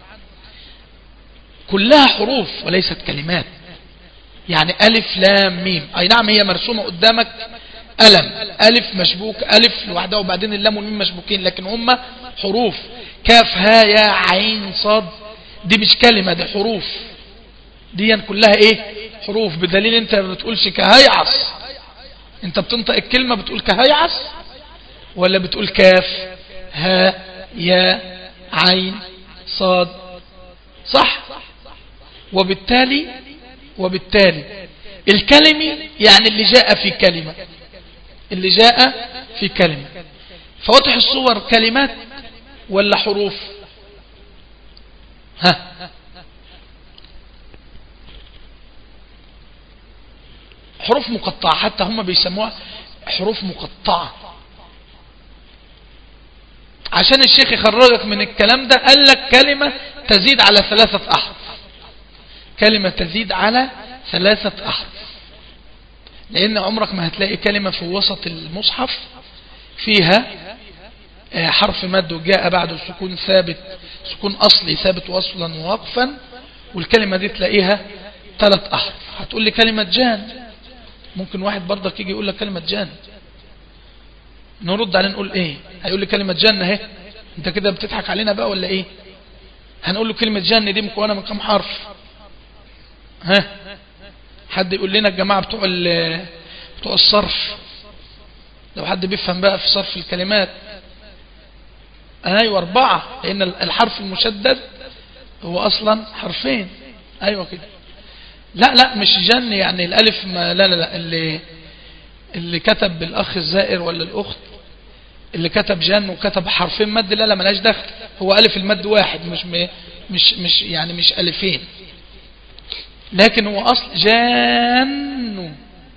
S1: كلها حروف وليست كلمات يعني ألف لام ميم أي نعم هي مرسومة قدامك ألم ألف مشبوك ألف لوحدها وبعدين اللام والميم مشبوكين لكن هم حروف كاف ها يا عين صاد دي مش كلمة دي حروف دي كلها ايه حروف بدليل انت ما بتقولش كهيعص انت بتنطق الكلمة بتقول كهيعص ولا بتقول كاف ها يا عين صاد صح وبالتالي وبالتالي الكلمة يعني اللي جاء في كلمة اللي جاء في كلمة فوضح الصور كلمات ولا حروف ها حروف مقطعة حتى هم بيسموها حروف مقطعة عشان الشيخ يخرجك من الكلام ده قال لك كلمة تزيد على ثلاثة أحرف كلمة تزيد على ثلاثة أحرف لأن عمرك ما هتلاقي كلمة في وسط المصحف فيها آه، حرف مد وجاء بعده سكون ثابت سكون أصلي ثابت وصلا ووقفا والكلمة دي تلاقيها ثلاث أحرف هتقول لي كلمة جان ممكن واحد برضك يجي يقول لك كلمة جان نرد عليه نقول ايه هيقول لي كلمة جنة اهي انت كده بتضحك علينا بقى ولا ايه هنقول له كلمة جنة دي مكونة من كم حرف ها حد يقول لنا الجماعة بتوع بتوع الصرف لو حد بيفهم بقى في صرف الكلمات ايوه اربعة لان الحرف المشدد هو اصلا حرفين ايوه كده لا لا مش جن يعني الالف ما لا لا لا اللي اللي كتب بالاخ الزائر ولا الاخت اللي كتب جن وكتب حرفين مد لا لا ملاش دخل هو الف المد واحد مش مش مش يعني مش الفين لكن هو اصل جان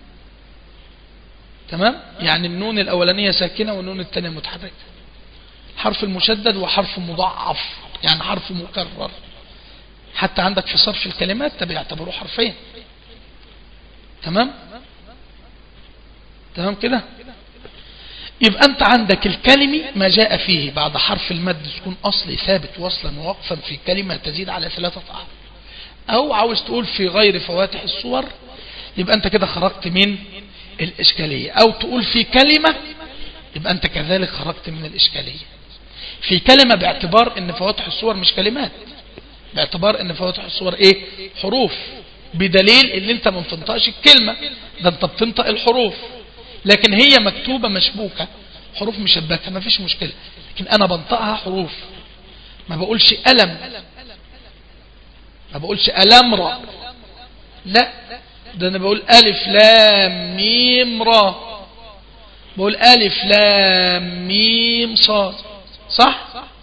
S1: تمام يعني النون الاولانية ساكنة والنون الثانية متحركة حرف المشدد وحرف مضاعف يعني حرف مكرر حتى عندك في صرف الكلمات بيعتبروه حرفين تمام تمام كده يبقى أنت عندك الكلمة ما جاء فيه بعد حرف المد تكون أصلي ثابت وصلا ووقفا في كلمة تزيد على ثلاثة أحرف أو عاوز تقول في غير فواتح الصور يبقى أنت كده خرجت من الإشكالية أو تقول في كلمة يبقى أنت كذلك خرجت من الإشكالية في كلمة باعتبار أن فواتح الصور مش كلمات باعتبار أن فواتح الصور إيه حروف بدليل أن أنت ما بتنطقش الكلمة ده أنت بتنطق الحروف لكن هي مكتوبة مشبوكة حروف مشبكة ما فيش مشكلة لكن أنا بنطقها حروف ما بقولش ألم ما بقولش ألمرة لا ده أنا بقول ألف لام ميم را بقول ألف لام ميم صاد صح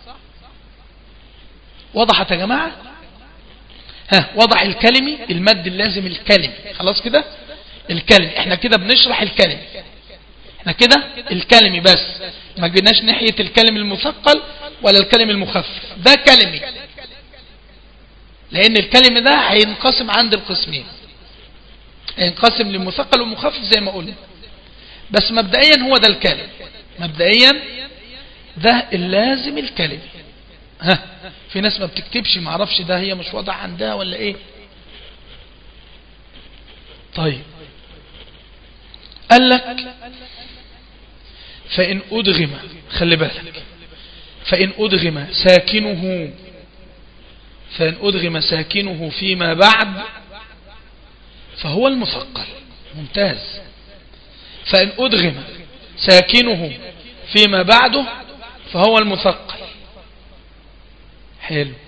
S1: وضحت يا جماعة ها وضح الكلمي المد اللازم الكلمي خلاص كده الكلم احنا كده بنشرح الكلم احنا كده الكلمي بس ما جيناش ناحية الكلم المثقل ولا الكلم المخفف ده كلمي لان الكلم ده هينقسم عند القسمين ينقسم لمثقل ومخفف زي ما قلنا بس مبدئيا هو ده الكلم مبدئيا ده اللازم الكلمي ها في ناس ما بتكتبش ما عرفش ده هي مش وضع عندها ولا ايه طيب قال لك فإن أدغم خلي بالك فإن أدغم ساكنه فإن أدغم ساكنه فيما بعد فهو المثقل ممتاز فإن أدغم ساكنه فيما بعده فهو المثقل حلو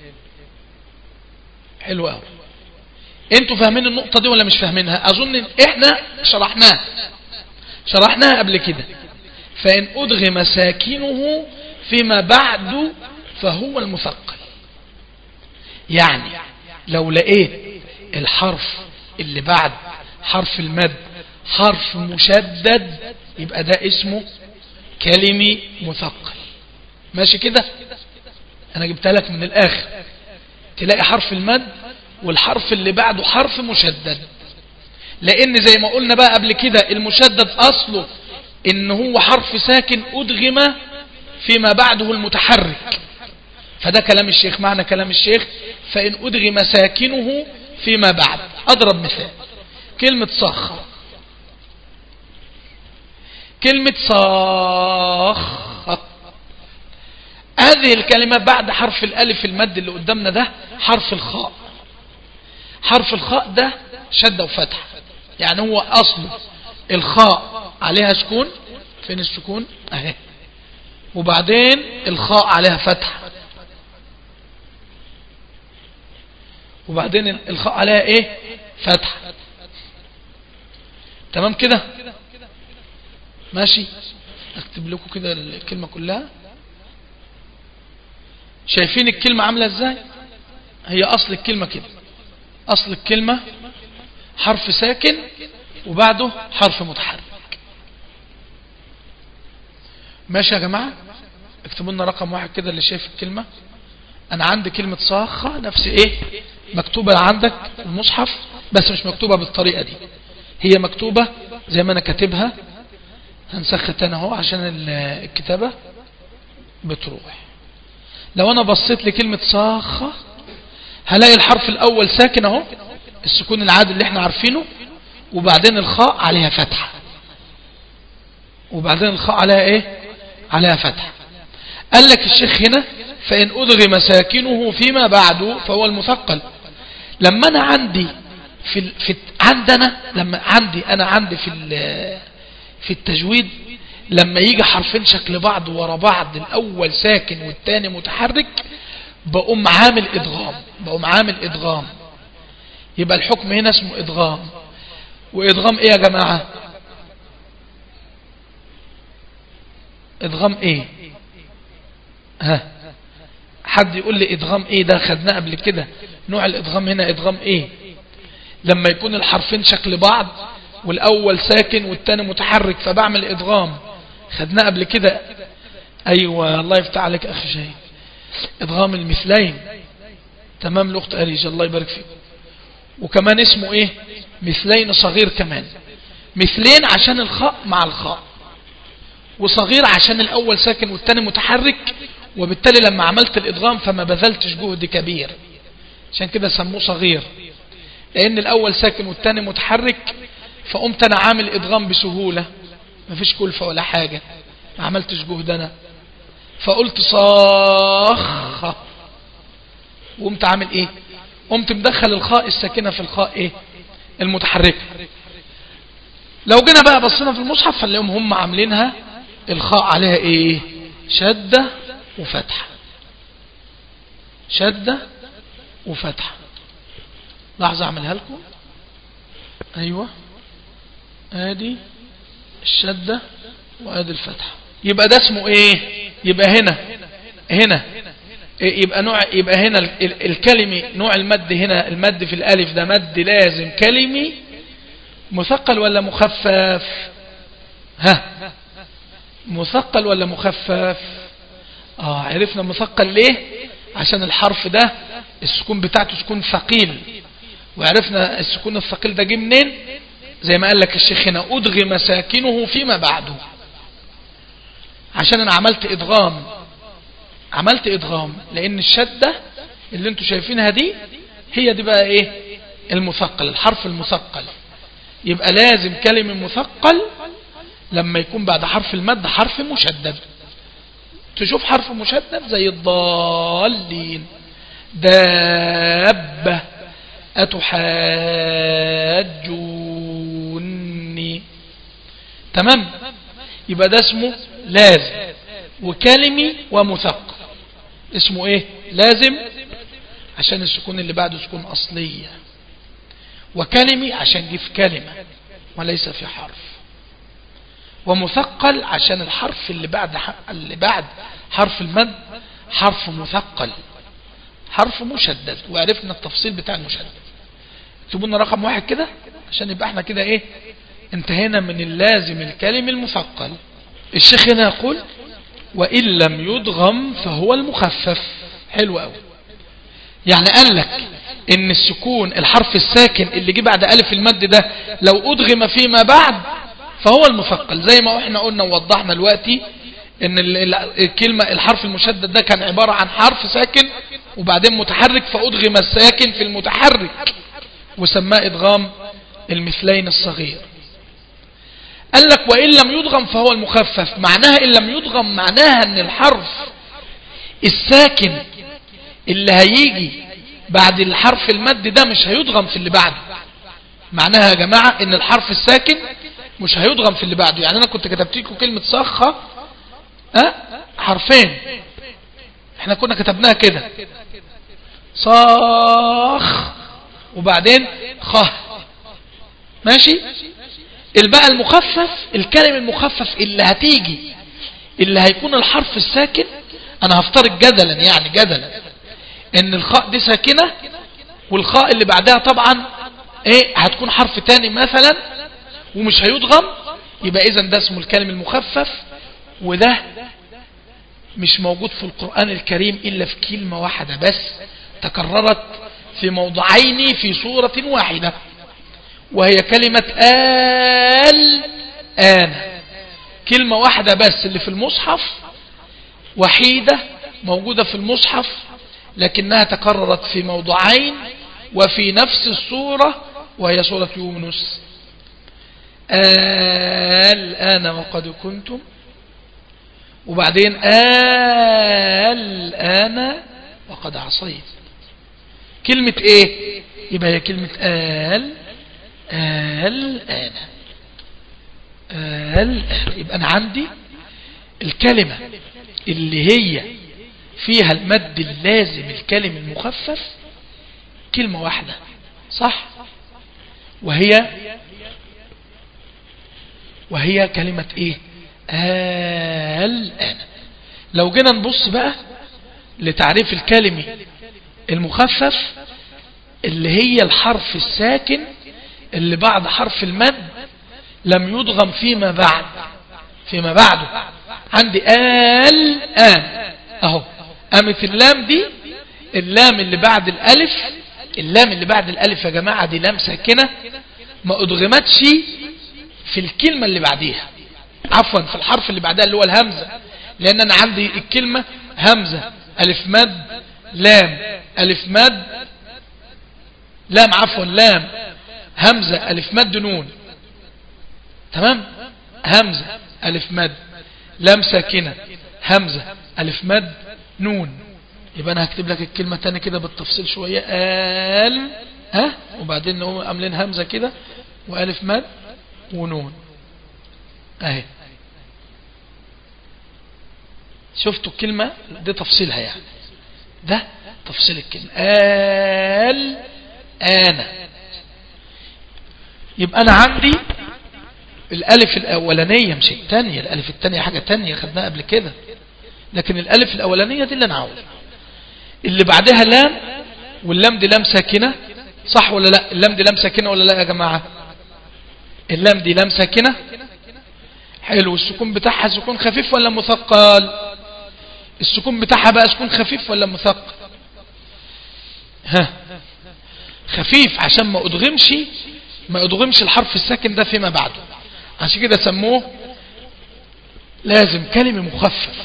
S1: حلو قوي انتوا فاهمين النقطة دي ولا مش فاهمينها اظن احنا شرحناها شرحناها قبل كده فإن أدغم ساكنه فيما بعد فهو المثقل يعني لو لقيت الحرف اللي بعد حرف المد حرف مشدد يبقى ده اسمه كلمي مثقل ماشي كده انا جبتها لك من الاخر تلاقي حرف المد والحرف اللي بعده حرف مشدد لان زي ما قلنا بقى قبل كده المشدد اصله ان هو حرف ساكن ادغم فيما بعده المتحرك فده كلام الشيخ معنى كلام الشيخ فإن أدغم ساكنه فيما بعد أضرب مثال كلمة صخ كلمة صاخ هذه الكلمة بعد حرف الألف المد اللي قدامنا ده حرف الخاء حرف الخاء ده شدة وفتح يعني هو أصله الخاء عليها سكون فين السكون اهي وبعدين الخاء عليها فتح وبعدين الخاء عليها ايه فتح تمام كده ماشي اكتب لكم كده الكلمة كلها شايفين الكلمة عاملة ازاي هي اصل الكلمة كده اصل الكلمة حرف ساكن وبعده حرف متحرك ماشي يا جماعة اكتبوا لنا رقم واحد كده اللي شايف الكلمة انا عندي كلمة صاخة نفس ايه مكتوبة عندك في المصحف بس مش مكتوبة بالطريقة دي هي مكتوبة زي ما انا كاتبها هنسخت انا اهو عشان الكتابة بتروح لو انا بصيت لكلمة صاخة هلاقي الحرف الاول ساكن اهو السكون العادي اللي احنا عارفينه وبعدين الخاء عليها فتحة وبعدين الخاء عليها ايه عليها فتحة قال لك الشيخ هنا فإن أدغم ساكنه فيما بعده فهو المثقل لما أنا عندي في, في عندنا لما عندي أنا عندي في في التجويد لما يجي حرفين شكل بعض ورا بعض الأول ساكن والتاني متحرك بقوم عامل إدغام بقوم عامل إدغام يبقى الحكم هنا اسمه إدغام وإدغام إيه يا جماعة إدغام إيه ها حد يقول لي إدغام إيه ده خدناه قبل كده نوع الإدغام هنا إدغام إيه لما يكون الحرفين شكل بعض والأول ساكن والتاني متحرك فبعمل إدغام خدناه قبل كده أيوة الله يفتح عليك أخي شيء إدغام المثلين تمام الأخت أريج الله يبارك فيك وكمان اسمه إيه مثلين صغير كمان مثلين عشان الخاء مع الخاء وصغير عشان الأول ساكن والتاني متحرك وبالتالي لما عملت الإدغام فما بذلتش جهد كبير عشان كده سموه صغير لأن الأول ساكن والتاني متحرك فقمت أنا عامل إدغام بسهولة مفيش كلفة ولا حاجة ما عملتش جهد أنا فقلت صاخ وقمت عامل إيه قمت مدخل الخاء الساكنة في الخاء إيه المتحركة لو جينا بقى بصينا في المصحف فنلاقيهم هم عاملينها الخاء عليها ايه شدة وفتحة شدة وفتحة لحظة اعملها لكم ايوه ادي الشدة وادي الفتحة يبقى ده اسمه ايه يبقى هنا هنا يبقى نوع يبقى هنا الكلمي نوع المد هنا المد في الالف ده مد لازم كلمي مثقل ولا مخفف ها مثقل ولا مخفف اه عرفنا مثقل ليه عشان الحرف ده السكون بتاعته سكون ثقيل وعرفنا السكون الثقيل ده جه منين زي ما قال لك الشيخ هنا أدغم ساكنه فيما بعده عشان أنا عملت إدغام عملت إدغام لأن الشدة اللي انتوا شايفينها دي هي دي بقى إيه المثقل الحرف المثقل يبقى لازم كلمة مثقل لما يكون بعد حرف المد حرف مشدد تشوف حرف مشدد زي الضالين دابة أتحاجوني تمام يبقى ده اسمه لازم وكلمي ومثقل اسمه ايه لازم عشان السكون اللي بعده سكون أصلية وكلمي عشان دي في كلمة وليس في حرف ومثقل عشان الحرف اللي بعد اللي بعد حرف المد حرف مثقل حرف مشدد وعرفنا التفصيل بتاع المشدد اكتبوا لنا رقم واحد كده عشان يبقى احنا كده ايه انتهينا من اللازم الكلم المثقل الشيخ هنا يقول وإن لم يدغم فهو المخفف حلو قوي يعني قال لك ان السكون الحرف الساكن اللي جه بعد ألف المد ده لو أدغم فيما بعد فهو المثقل زي ما احنا قلنا ووضحنا دلوقتي ان الكلمة الحرف المشدد ده كان عبارة عن حرف ساكن وبعدين متحرك فأدغم الساكن في المتحرك وسماه إدغام المثلين الصغير قال لك وإن لم يدغم فهو المخفف معناها إن لم يدغم معناها أن الحرف الساكن اللي هيجي بعد الحرف المد ده مش هيدغم في اللي بعده معناها يا جماعة ان الحرف الساكن مش هيدغم في اللي بعده يعني انا كنت كتبت لكم كلمة صخة أه؟ حرفين احنا كنا كتبناها كده صاخ وبعدين خ ماشي البقى المخفف الكلم المخفف اللي هتيجي اللي هيكون الحرف الساكن انا هفترض جدلا يعني جدلا ان الخاء دي ساكنة والخاء اللي بعدها طبعا ايه هتكون حرف تاني مثلا ومش هيدغم يبقى اذا ده اسمه الكلم المخفف وده مش موجود في القرآن الكريم إلا في كلمة واحدة بس تكررت في موضعين في صورة واحدة وهي كلمة آل آن كلمة واحدة بس اللي في المصحف وحيدة موجودة في المصحف لكنها تكررت في موضعين وفي نفس الصورة وهي صورة يونس الآن وقد كنتم وبعدين الآن وقد عصيت كلمة ايه يبقى هي كلمة آل الآن الآن يبقى أنا عندي الكلمة اللي هي فيها المد اللازم الكلم المخفف كلمة واحدة صح وهي وهي كلمة ايه الآن لو جينا نبص بقى لتعريف الكلمة المخفف اللي هي الحرف الساكن اللي بعد حرف المد لم يدغم فيما بعد فيما بعده عندي الآن اهو قامت اللام دي اللام اللي بعد الالف اللام اللي بعد الالف يا جماعة دي لام ساكنة ما ادغمتش في الكلمة اللي بعديها عفوا في الحرف اللي بعدها اللي هو الهمزة لان انا عندي الكلمة همزة الف مد لام الف مد لام عفوا لام همزة الف مد نون تمام همزة الف مد لام ساكنة همزة الف مد نون يبقى انا هكتب لك الكلمة تاني كده بالتفصيل شوية آل ها وبعدين نقوم عاملين همزة كده والف مد ونون اهي شفتوا الكلمة دي تفصيلها يعني ده تفصيل الكلمة آل آنا يبقى أنا عندي الألف الأولانية مش الثانية الألف الثانية حاجة تانية خدناها قبل كده لكن الألف الأولانية دي اللي أنا عاوز اللي بعدها لام واللام دي لام ساكنة صح ولا لا اللام دي لام ساكنة ولا لا يا جماعة اللام دي لام ساكنة حلو السكون بتاعها سكون خفيف ولا مثقل السكون بتاعها بقى سكون خفيف ولا مثقل ها خفيف عشان ما ادغمش ما يضغمش الحرف الساكن ده فيما بعده عشان كده سموه لازم كلمة مخفف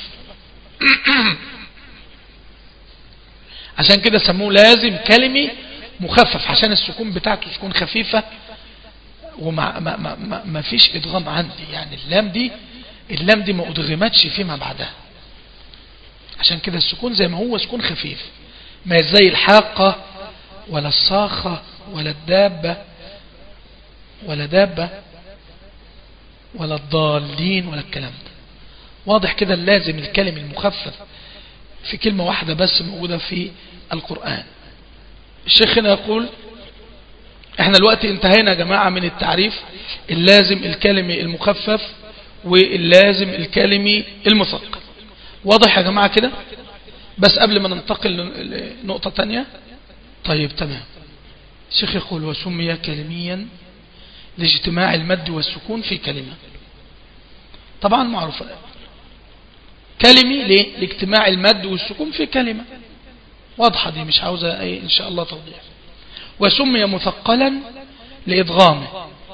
S1: عشان كده سموه لازم كلمة مخفف عشان السكون بتاعته تكون خفيفة وما ما ما ما ما فيش ادغام عندي يعني اللام دي اللام دي ما ادغمتش فيما بعدها عشان كده السكون زي ما هو سكون خفيف ما زي الحاقة ولا الصاخة ولا الدابة ولا دابة ولا الضالين ولا الكلام ده واضح كده اللازم الكلم المخفف في كلمة واحدة بس موجودة في القرآن الشيخ هنا يقول احنا الوقت انتهينا يا جماعة من التعريف اللازم الكلمي المخفف واللازم الكلمي المثقل واضح يا جماعة كده بس قبل ما ننتقل لنقطة تانية طيب تمام الشيخ يقول وسمي كلميا لاجتماع المد والسكون في كلمة طبعا معروفة كلمي ليه لاجتماع المد والسكون في كلمة واضحة دي مش عاوزة أي إن شاء الله توضيح وسمي مثقلا لإضغامه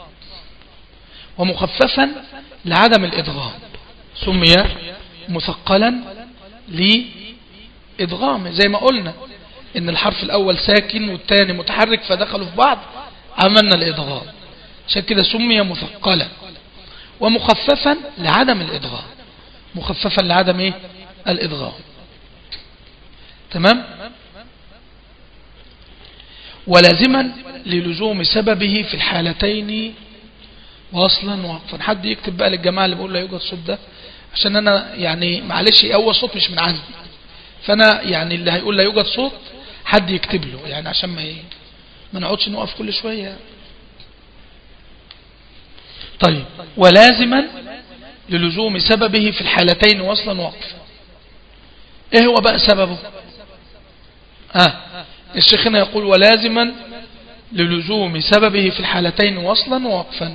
S1: ومخففا لعدم الإضغام سمي مثقلا لإضغامه زي ما قلنا إن الحرف الأول ساكن والثاني متحرك فدخلوا في بعض عملنا الإضغام عشان كده سمي مثقلا ومخففا لعدم الإضغام مخففا لعدم إيه؟ الإضغام تمام ولازما للزوم سببه في الحالتين واصلا وقفا حد يكتب بقى للجماعة اللي بيقول لا يوجد صوت ده عشان انا يعني معلش اول صوت مش من عندي فانا يعني اللي هيقول لا يوجد صوت حد يكتب له يعني عشان ما ايه ما نقعدش نقف كل شوية طيب ولازما للزوم سببه في الحالتين وصلا وقفا ايه هو بقى سببه آه الشيخ هنا يقول ولازما للزوم سببه في الحالتين وصلا ووقفا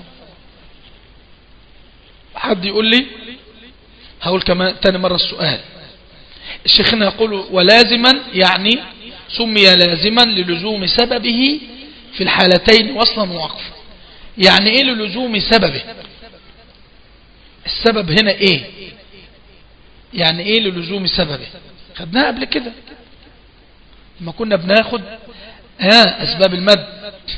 S1: حد يقول لي هقول كمان تاني مرة السؤال الشيخ هنا يقول ولازما يعني سمي لازما للزوم سببه في الحالتين وصلا ووقفا يعني ايه للزوم سببه السبب هنا ايه يعني ايه للزوم سببه خدناها قبل كده لما كنا بناخد ها اسباب المد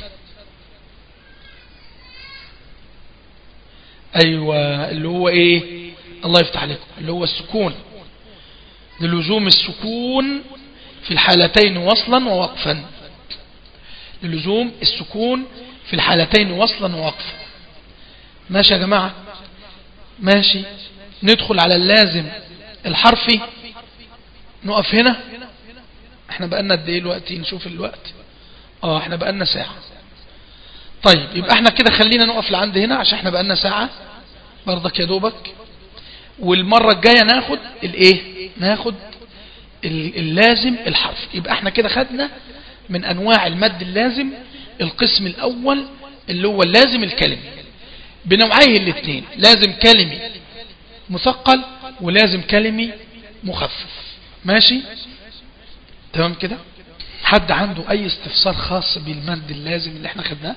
S1: ايوه اللي هو ايه الله يفتح عليكم اللي هو السكون للزوم السكون في الحالتين وصلا ووقفا للزوم السكون في الحالتين وصلا ووقفا ماشي يا جماعة ماشي ندخل على اللازم الحرفي نقف هنا احنا بقالنا قد ايه الوقت نشوف الوقت اه احنا بقالنا ساعة طيب يبقى احنا كده خلينا نقف لعند هنا عشان احنا بقالنا ساعة برضك يا دوبك والمرة الجاية ناخد الايه ناخد اللازم الحرف يبقى احنا كده خدنا من انواع المد اللازم القسم الاول اللي هو اللازم الكلمي بنوعيه الاثنين لازم كلمي مثقل ولازم كلمي مخفف ماشي تمام كده حد عنده اي استفسار خاص بالمد اللازم اللي احنا خدناه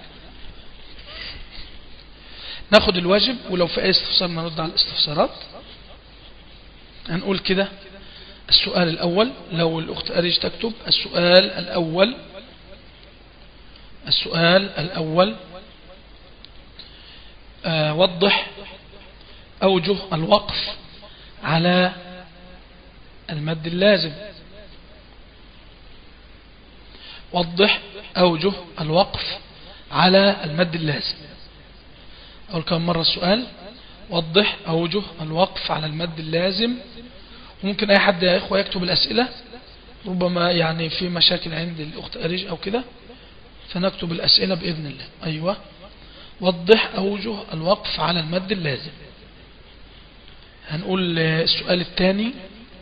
S1: ناخد الواجب ولو في اي استفسار نرد على الاستفسارات هنقول كده السؤال الاول لو الاخت اريج تكتب السؤال الاول السؤال الاول آه وضح اوجه الوقف على المد اللازم وضح أوجه الوقف على المد اللازم أقول كم مرة السؤال وضح أوجه الوقف على المد اللازم ممكن أي حد يا إخوة يكتب الأسئلة ربما يعني في مشاكل عند الأخت أريج أو كده فنكتب الأسئلة بإذن الله أيوة وضح أوجه الوقف على المد اللازم هنقول السؤال الثاني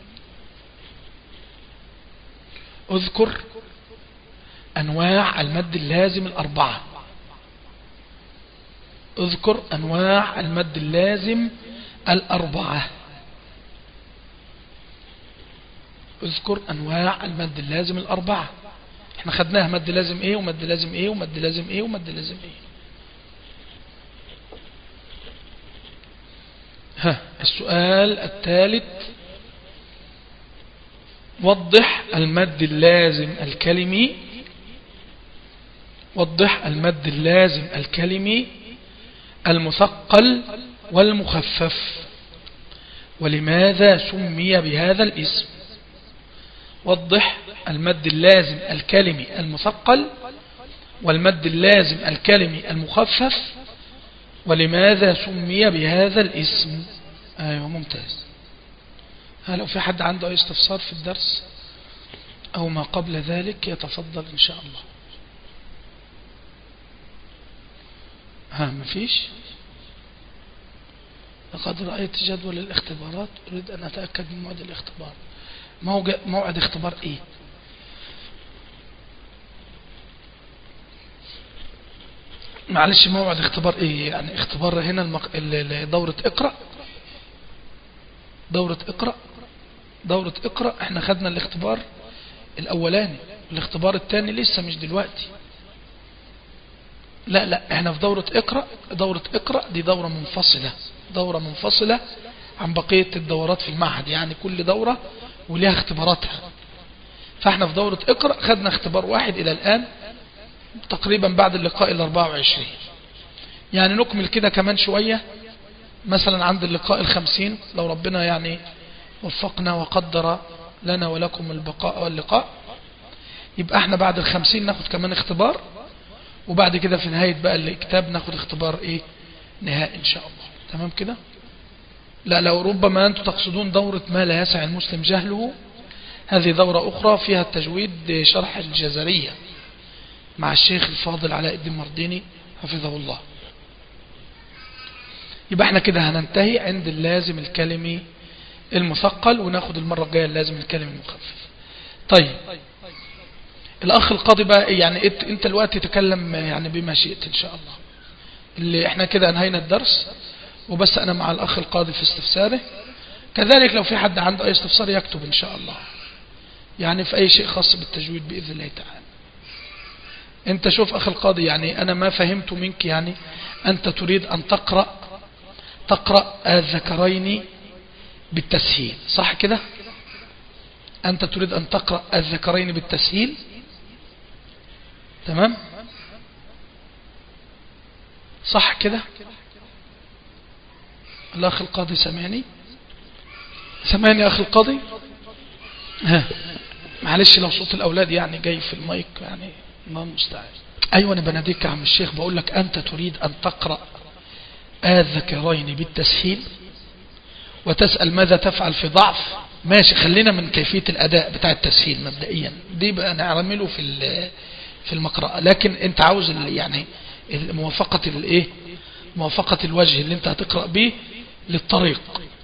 S1: اذكر أنواع المد اللازم الأربعة اذكر أنواع المد اللازم الأربعة اذكر أنواع المد اللازم الأربعة احنا خدناها مد لازم ايه ومد لازم ايه ومد لازم ايه ومد لازم ايه ها السؤال الثالث وضح المد اللازم الكلمي وضح المد اللازم الكلمي المثقل والمخفف ولماذا سمي بهذا الاسم وضح المد اللازم الكلمي المثقل والمد اللازم الكلمي المخفف ولماذا سمي بهذا الاسم ايوه ممتاز لو في حد عنده اي استفسار في الدرس او ما قبل ذلك يتفضل ان شاء الله ها مفيش لقد رأيت جدول الاختبارات أريد أن أتأكد من موعد الاختبار موعد اختبار إيه معلش موعد اختبار إيه يعني اختبار هنا المق... دورة اقرأ دورة اقرأ دورة اقرأ احنا خدنا الاختبار الأولاني الاختبار الثاني لسه مش دلوقتي لا لا احنا في دورة اقرأ دورة اقرأ دي دورة منفصلة دورة منفصلة عن بقية الدورات في المعهد يعني كل دورة وليها اختباراتها فاحنا في دورة اقرأ خدنا اختبار واحد الى الان تقريبا بعد اللقاء ال 24 يعني نكمل كده كمان شوية مثلا عند اللقاء الخمسين لو ربنا يعني وفقنا وقدر لنا ولكم البقاء واللقاء يبقى احنا بعد الخمسين ناخد كمان اختبار وبعد كده في نهاية بقى الكتاب ناخد اختبار ايه نهائي ان شاء الله تمام كده لا لو ربما أنتم تقصدون دورة ما لا يسع المسلم جهله هذه دورة أخرى فيها التجويد شرح الجزرية مع الشيخ الفاضل علاء الدين مرديني حفظه الله يبقى احنا كده هننتهي عند اللازم الكلمي المثقل وناخد المرة الجاية اللازم الكلمي المخفف طيب الأخ القاضي بقى يعني انت الوقت تتكلم يعني بما شئت إن شاء الله اللي احنا كده انهينا الدرس وبس أنا مع الأخ القاضي في استفساره كذلك لو في حد عنده أي استفسار يكتب إن شاء الله يعني في أي شيء خاص بالتجويد بإذن الله تعالى أنت شوف أخ القاضي يعني أنا ما فهمت منك يعني أنت تريد أن تقرأ تقرأ الذكرين بالتسهيل صح كده أنت تريد أن تقرأ الذكرين بالتسهيل تمام صح كده الأخ القاضي سمعني سمعني أخ القاضي ها معلش لو صوت الأولاد يعني جاي في المايك يعني ما مستعد أيوة أنا بناديك يا عم الشيخ بقول لك أنت تريد أن تقرأ الذكرين بالتسهيل وتسأل ماذا تفعل في ضعف ماشي خلينا من كيفية الأداء بتاع التسهيل مبدئيا دي بقى نعمله في في المقرأة لكن انت عاوز يعني موافقة الايه موافقة الوجه اللي انت هتقرأ به للطريق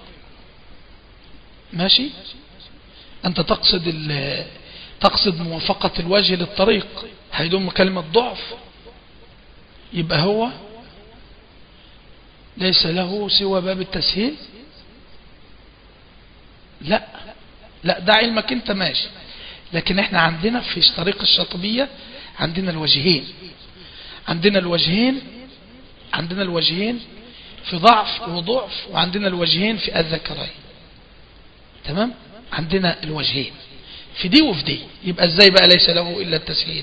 S1: ماشي أنت تقصد تقصد موافقة الوجه للطريق هيدوم كلمة ضعف يبقى هو ليس له سوى باب التسهيل لا لا ده علمك انت ماشي لكن احنا عندنا في طريق الشاطبية عندنا الوجهين عندنا الوجهين عندنا الوجهين في ضعف وضعف وعندنا الوجهين في الذكرين تمام عندنا الوجهين في دي وفي دي يبقى ازاي بقى ليس له إلا التسهيل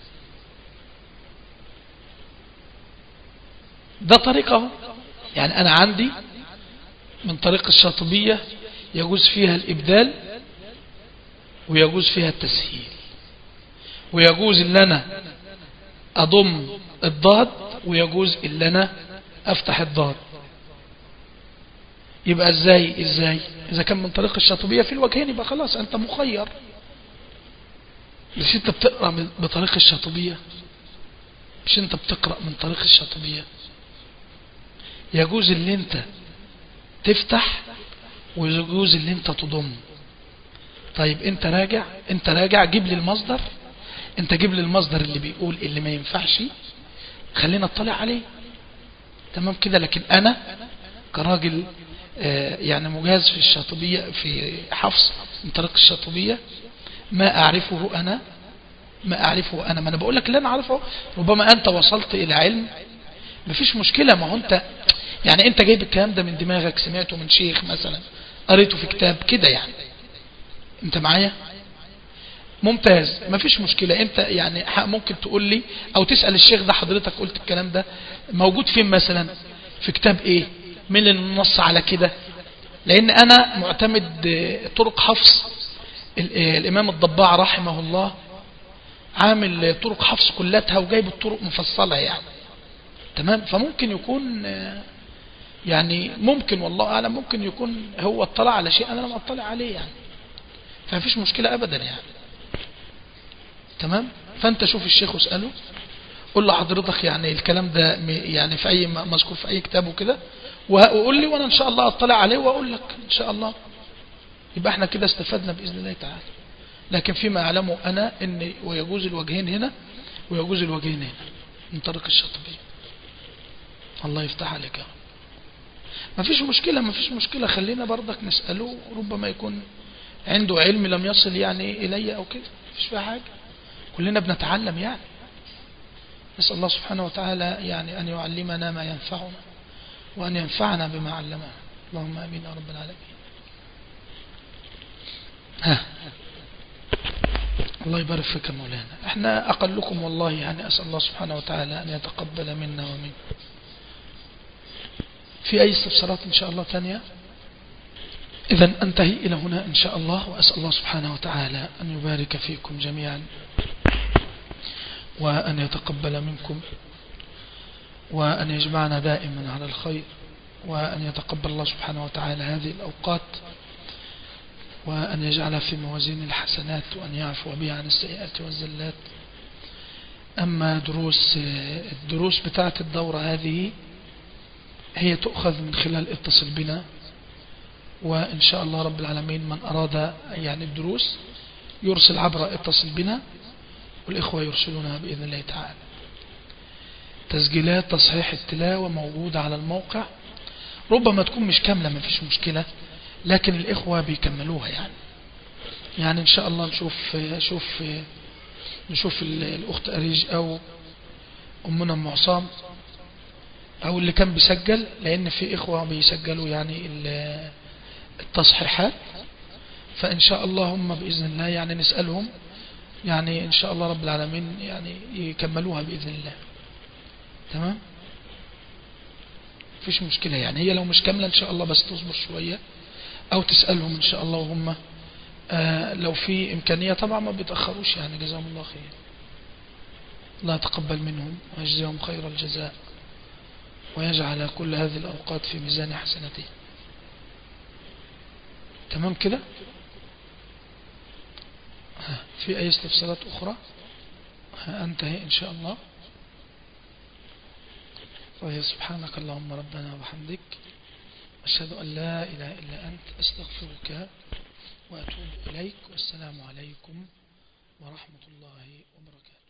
S1: ده طريقه يعني أنا عندي من طريق الشاطبية يجوز فيها الإبدال ويجوز فيها التسهيل ويجوز ان انا اضم الضاد ويجوز ان انا افتح الضاد يبقى ازاي ازاي اذا كان من طريق الشاطبية في الوجهين يبقى خلاص انت مخير مش انت بتقرأ بطريق الشاطبية مش انت بتقرأ من طريق الشاطبية يجوز اللي انت تفتح ويجوز اللي انت تضم طيب انت راجع انت راجع جيب لي المصدر انت جيب لي المصدر اللي بيقول اللي ما ينفعش خلينا اطلع عليه تمام كده لكن انا كراجل آه، يعني مجاز في الشاطبية في حفص من طريق الشاطبية ما أعرفه أنا ما أعرفه أنا ما أنا بقول لك لا نعرفه ربما أنت وصلت إلى علم ما فيش مشكلة ما هو أنت يعني انت جايب الكلام ده من دماغك سمعته من شيخ مثلا قريته في كتاب كده يعني انت معايا ممتاز ما فيش مشكلة انت يعني ممكن تقول لي او تسأل الشيخ ده حضرتك قلت الكلام ده موجود فين مثلا في كتاب ايه مين اللي نص على كده لان انا معتمد طرق حفظ الامام الضباع رحمه الله عامل طرق حفظ كلتها وجايب الطرق مفصلة يعني تمام فممكن يكون يعني ممكن والله أعلم ممكن يكون هو اطلع على شيء أنا لم اطلع عليه يعني فمفيش مشكلة أبدا يعني تمام فأنت شوف الشيخ واسأله قول له حضرتك يعني الكلام ده يعني في أي مذكور في أي كتاب وكده وقول لي وأنا إن شاء الله أطلع عليه وأقول لك إن شاء الله يبقى احنا كده استفدنا بإذن الله تعالى لكن فيما أعلمه أنا أن ويجوز الوجهين هنا ويجوز الوجهين هنا من طريق الشاطبية الله يفتح عليك يا ما فيش مشكلة ما فيش مشكلة خلينا برضك نسأله ربما يكون عنده علم لم يصل يعني إلي أو كده فيش فيها حاجة كلنا بنتعلم يعني نسأل الله سبحانه وتعالى يعني أن يعلمنا ما ينفعنا وأن ينفعنا بما علمنا اللهم أمين يا رب العالمين ها الله يبارك فيك يا مولانا احنا أقلكم والله يعني أسأل الله سبحانه وتعالى أن يتقبل منا ومنكم في أي استفسارات إن شاء الله ثانية إذا أنتهي إلى هنا إن شاء الله وأسأل الله سبحانه وتعالى أن يبارك فيكم جميعا وأن يتقبل منكم وأن يجمعنا دائما على الخير وأن يتقبل الله سبحانه وتعالى هذه الأوقات وأن يجعل في موازين الحسنات وأن يعفو بها عن السيئات والزلات أما دروس الدروس بتاعة الدورة هذه هي تؤخذ من خلال اتصل بنا وإن شاء الله رب العالمين من أراد يعني الدروس يرسل عبر اتصل بنا والإخوة يرسلونها بإذن الله تعالى تسجيلات تصحيح التلاوة موجودة على الموقع ربما تكون مش كاملة ما فيش مشكلة لكن الإخوة بيكملوها يعني يعني إن شاء الله نشوف شوف نشوف الأخت أريج أو أمنا أم عصام أو اللي كان بيسجل لأن في إخوة بيسجلوا يعني التصحيحات فإن شاء الله هم بإذن الله يعني نسألهم يعني إن شاء الله رب العالمين يعني يكملوها بإذن الله تمام فيش مشكلة يعني هي لو مش كاملة إن شاء الله بس تصبر شوية أو تسألهم إن شاء الله وهم آه لو في إمكانية طبعا ما بيتأخروش يعني جزاهم الله خير الله يتقبل منهم ويجزيهم خير الجزاء ويجعل كل هذه الأوقات في ميزان حسنته تمام كده في أي استفسارات أخرى أنتهي إن شاء الله وهي سبحانك اللهم ربنا وحمدك أشهد أن لا إله إلا أنت أستغفرك وأتوب إليك والسلام عليكم ورحمة الله وبركاته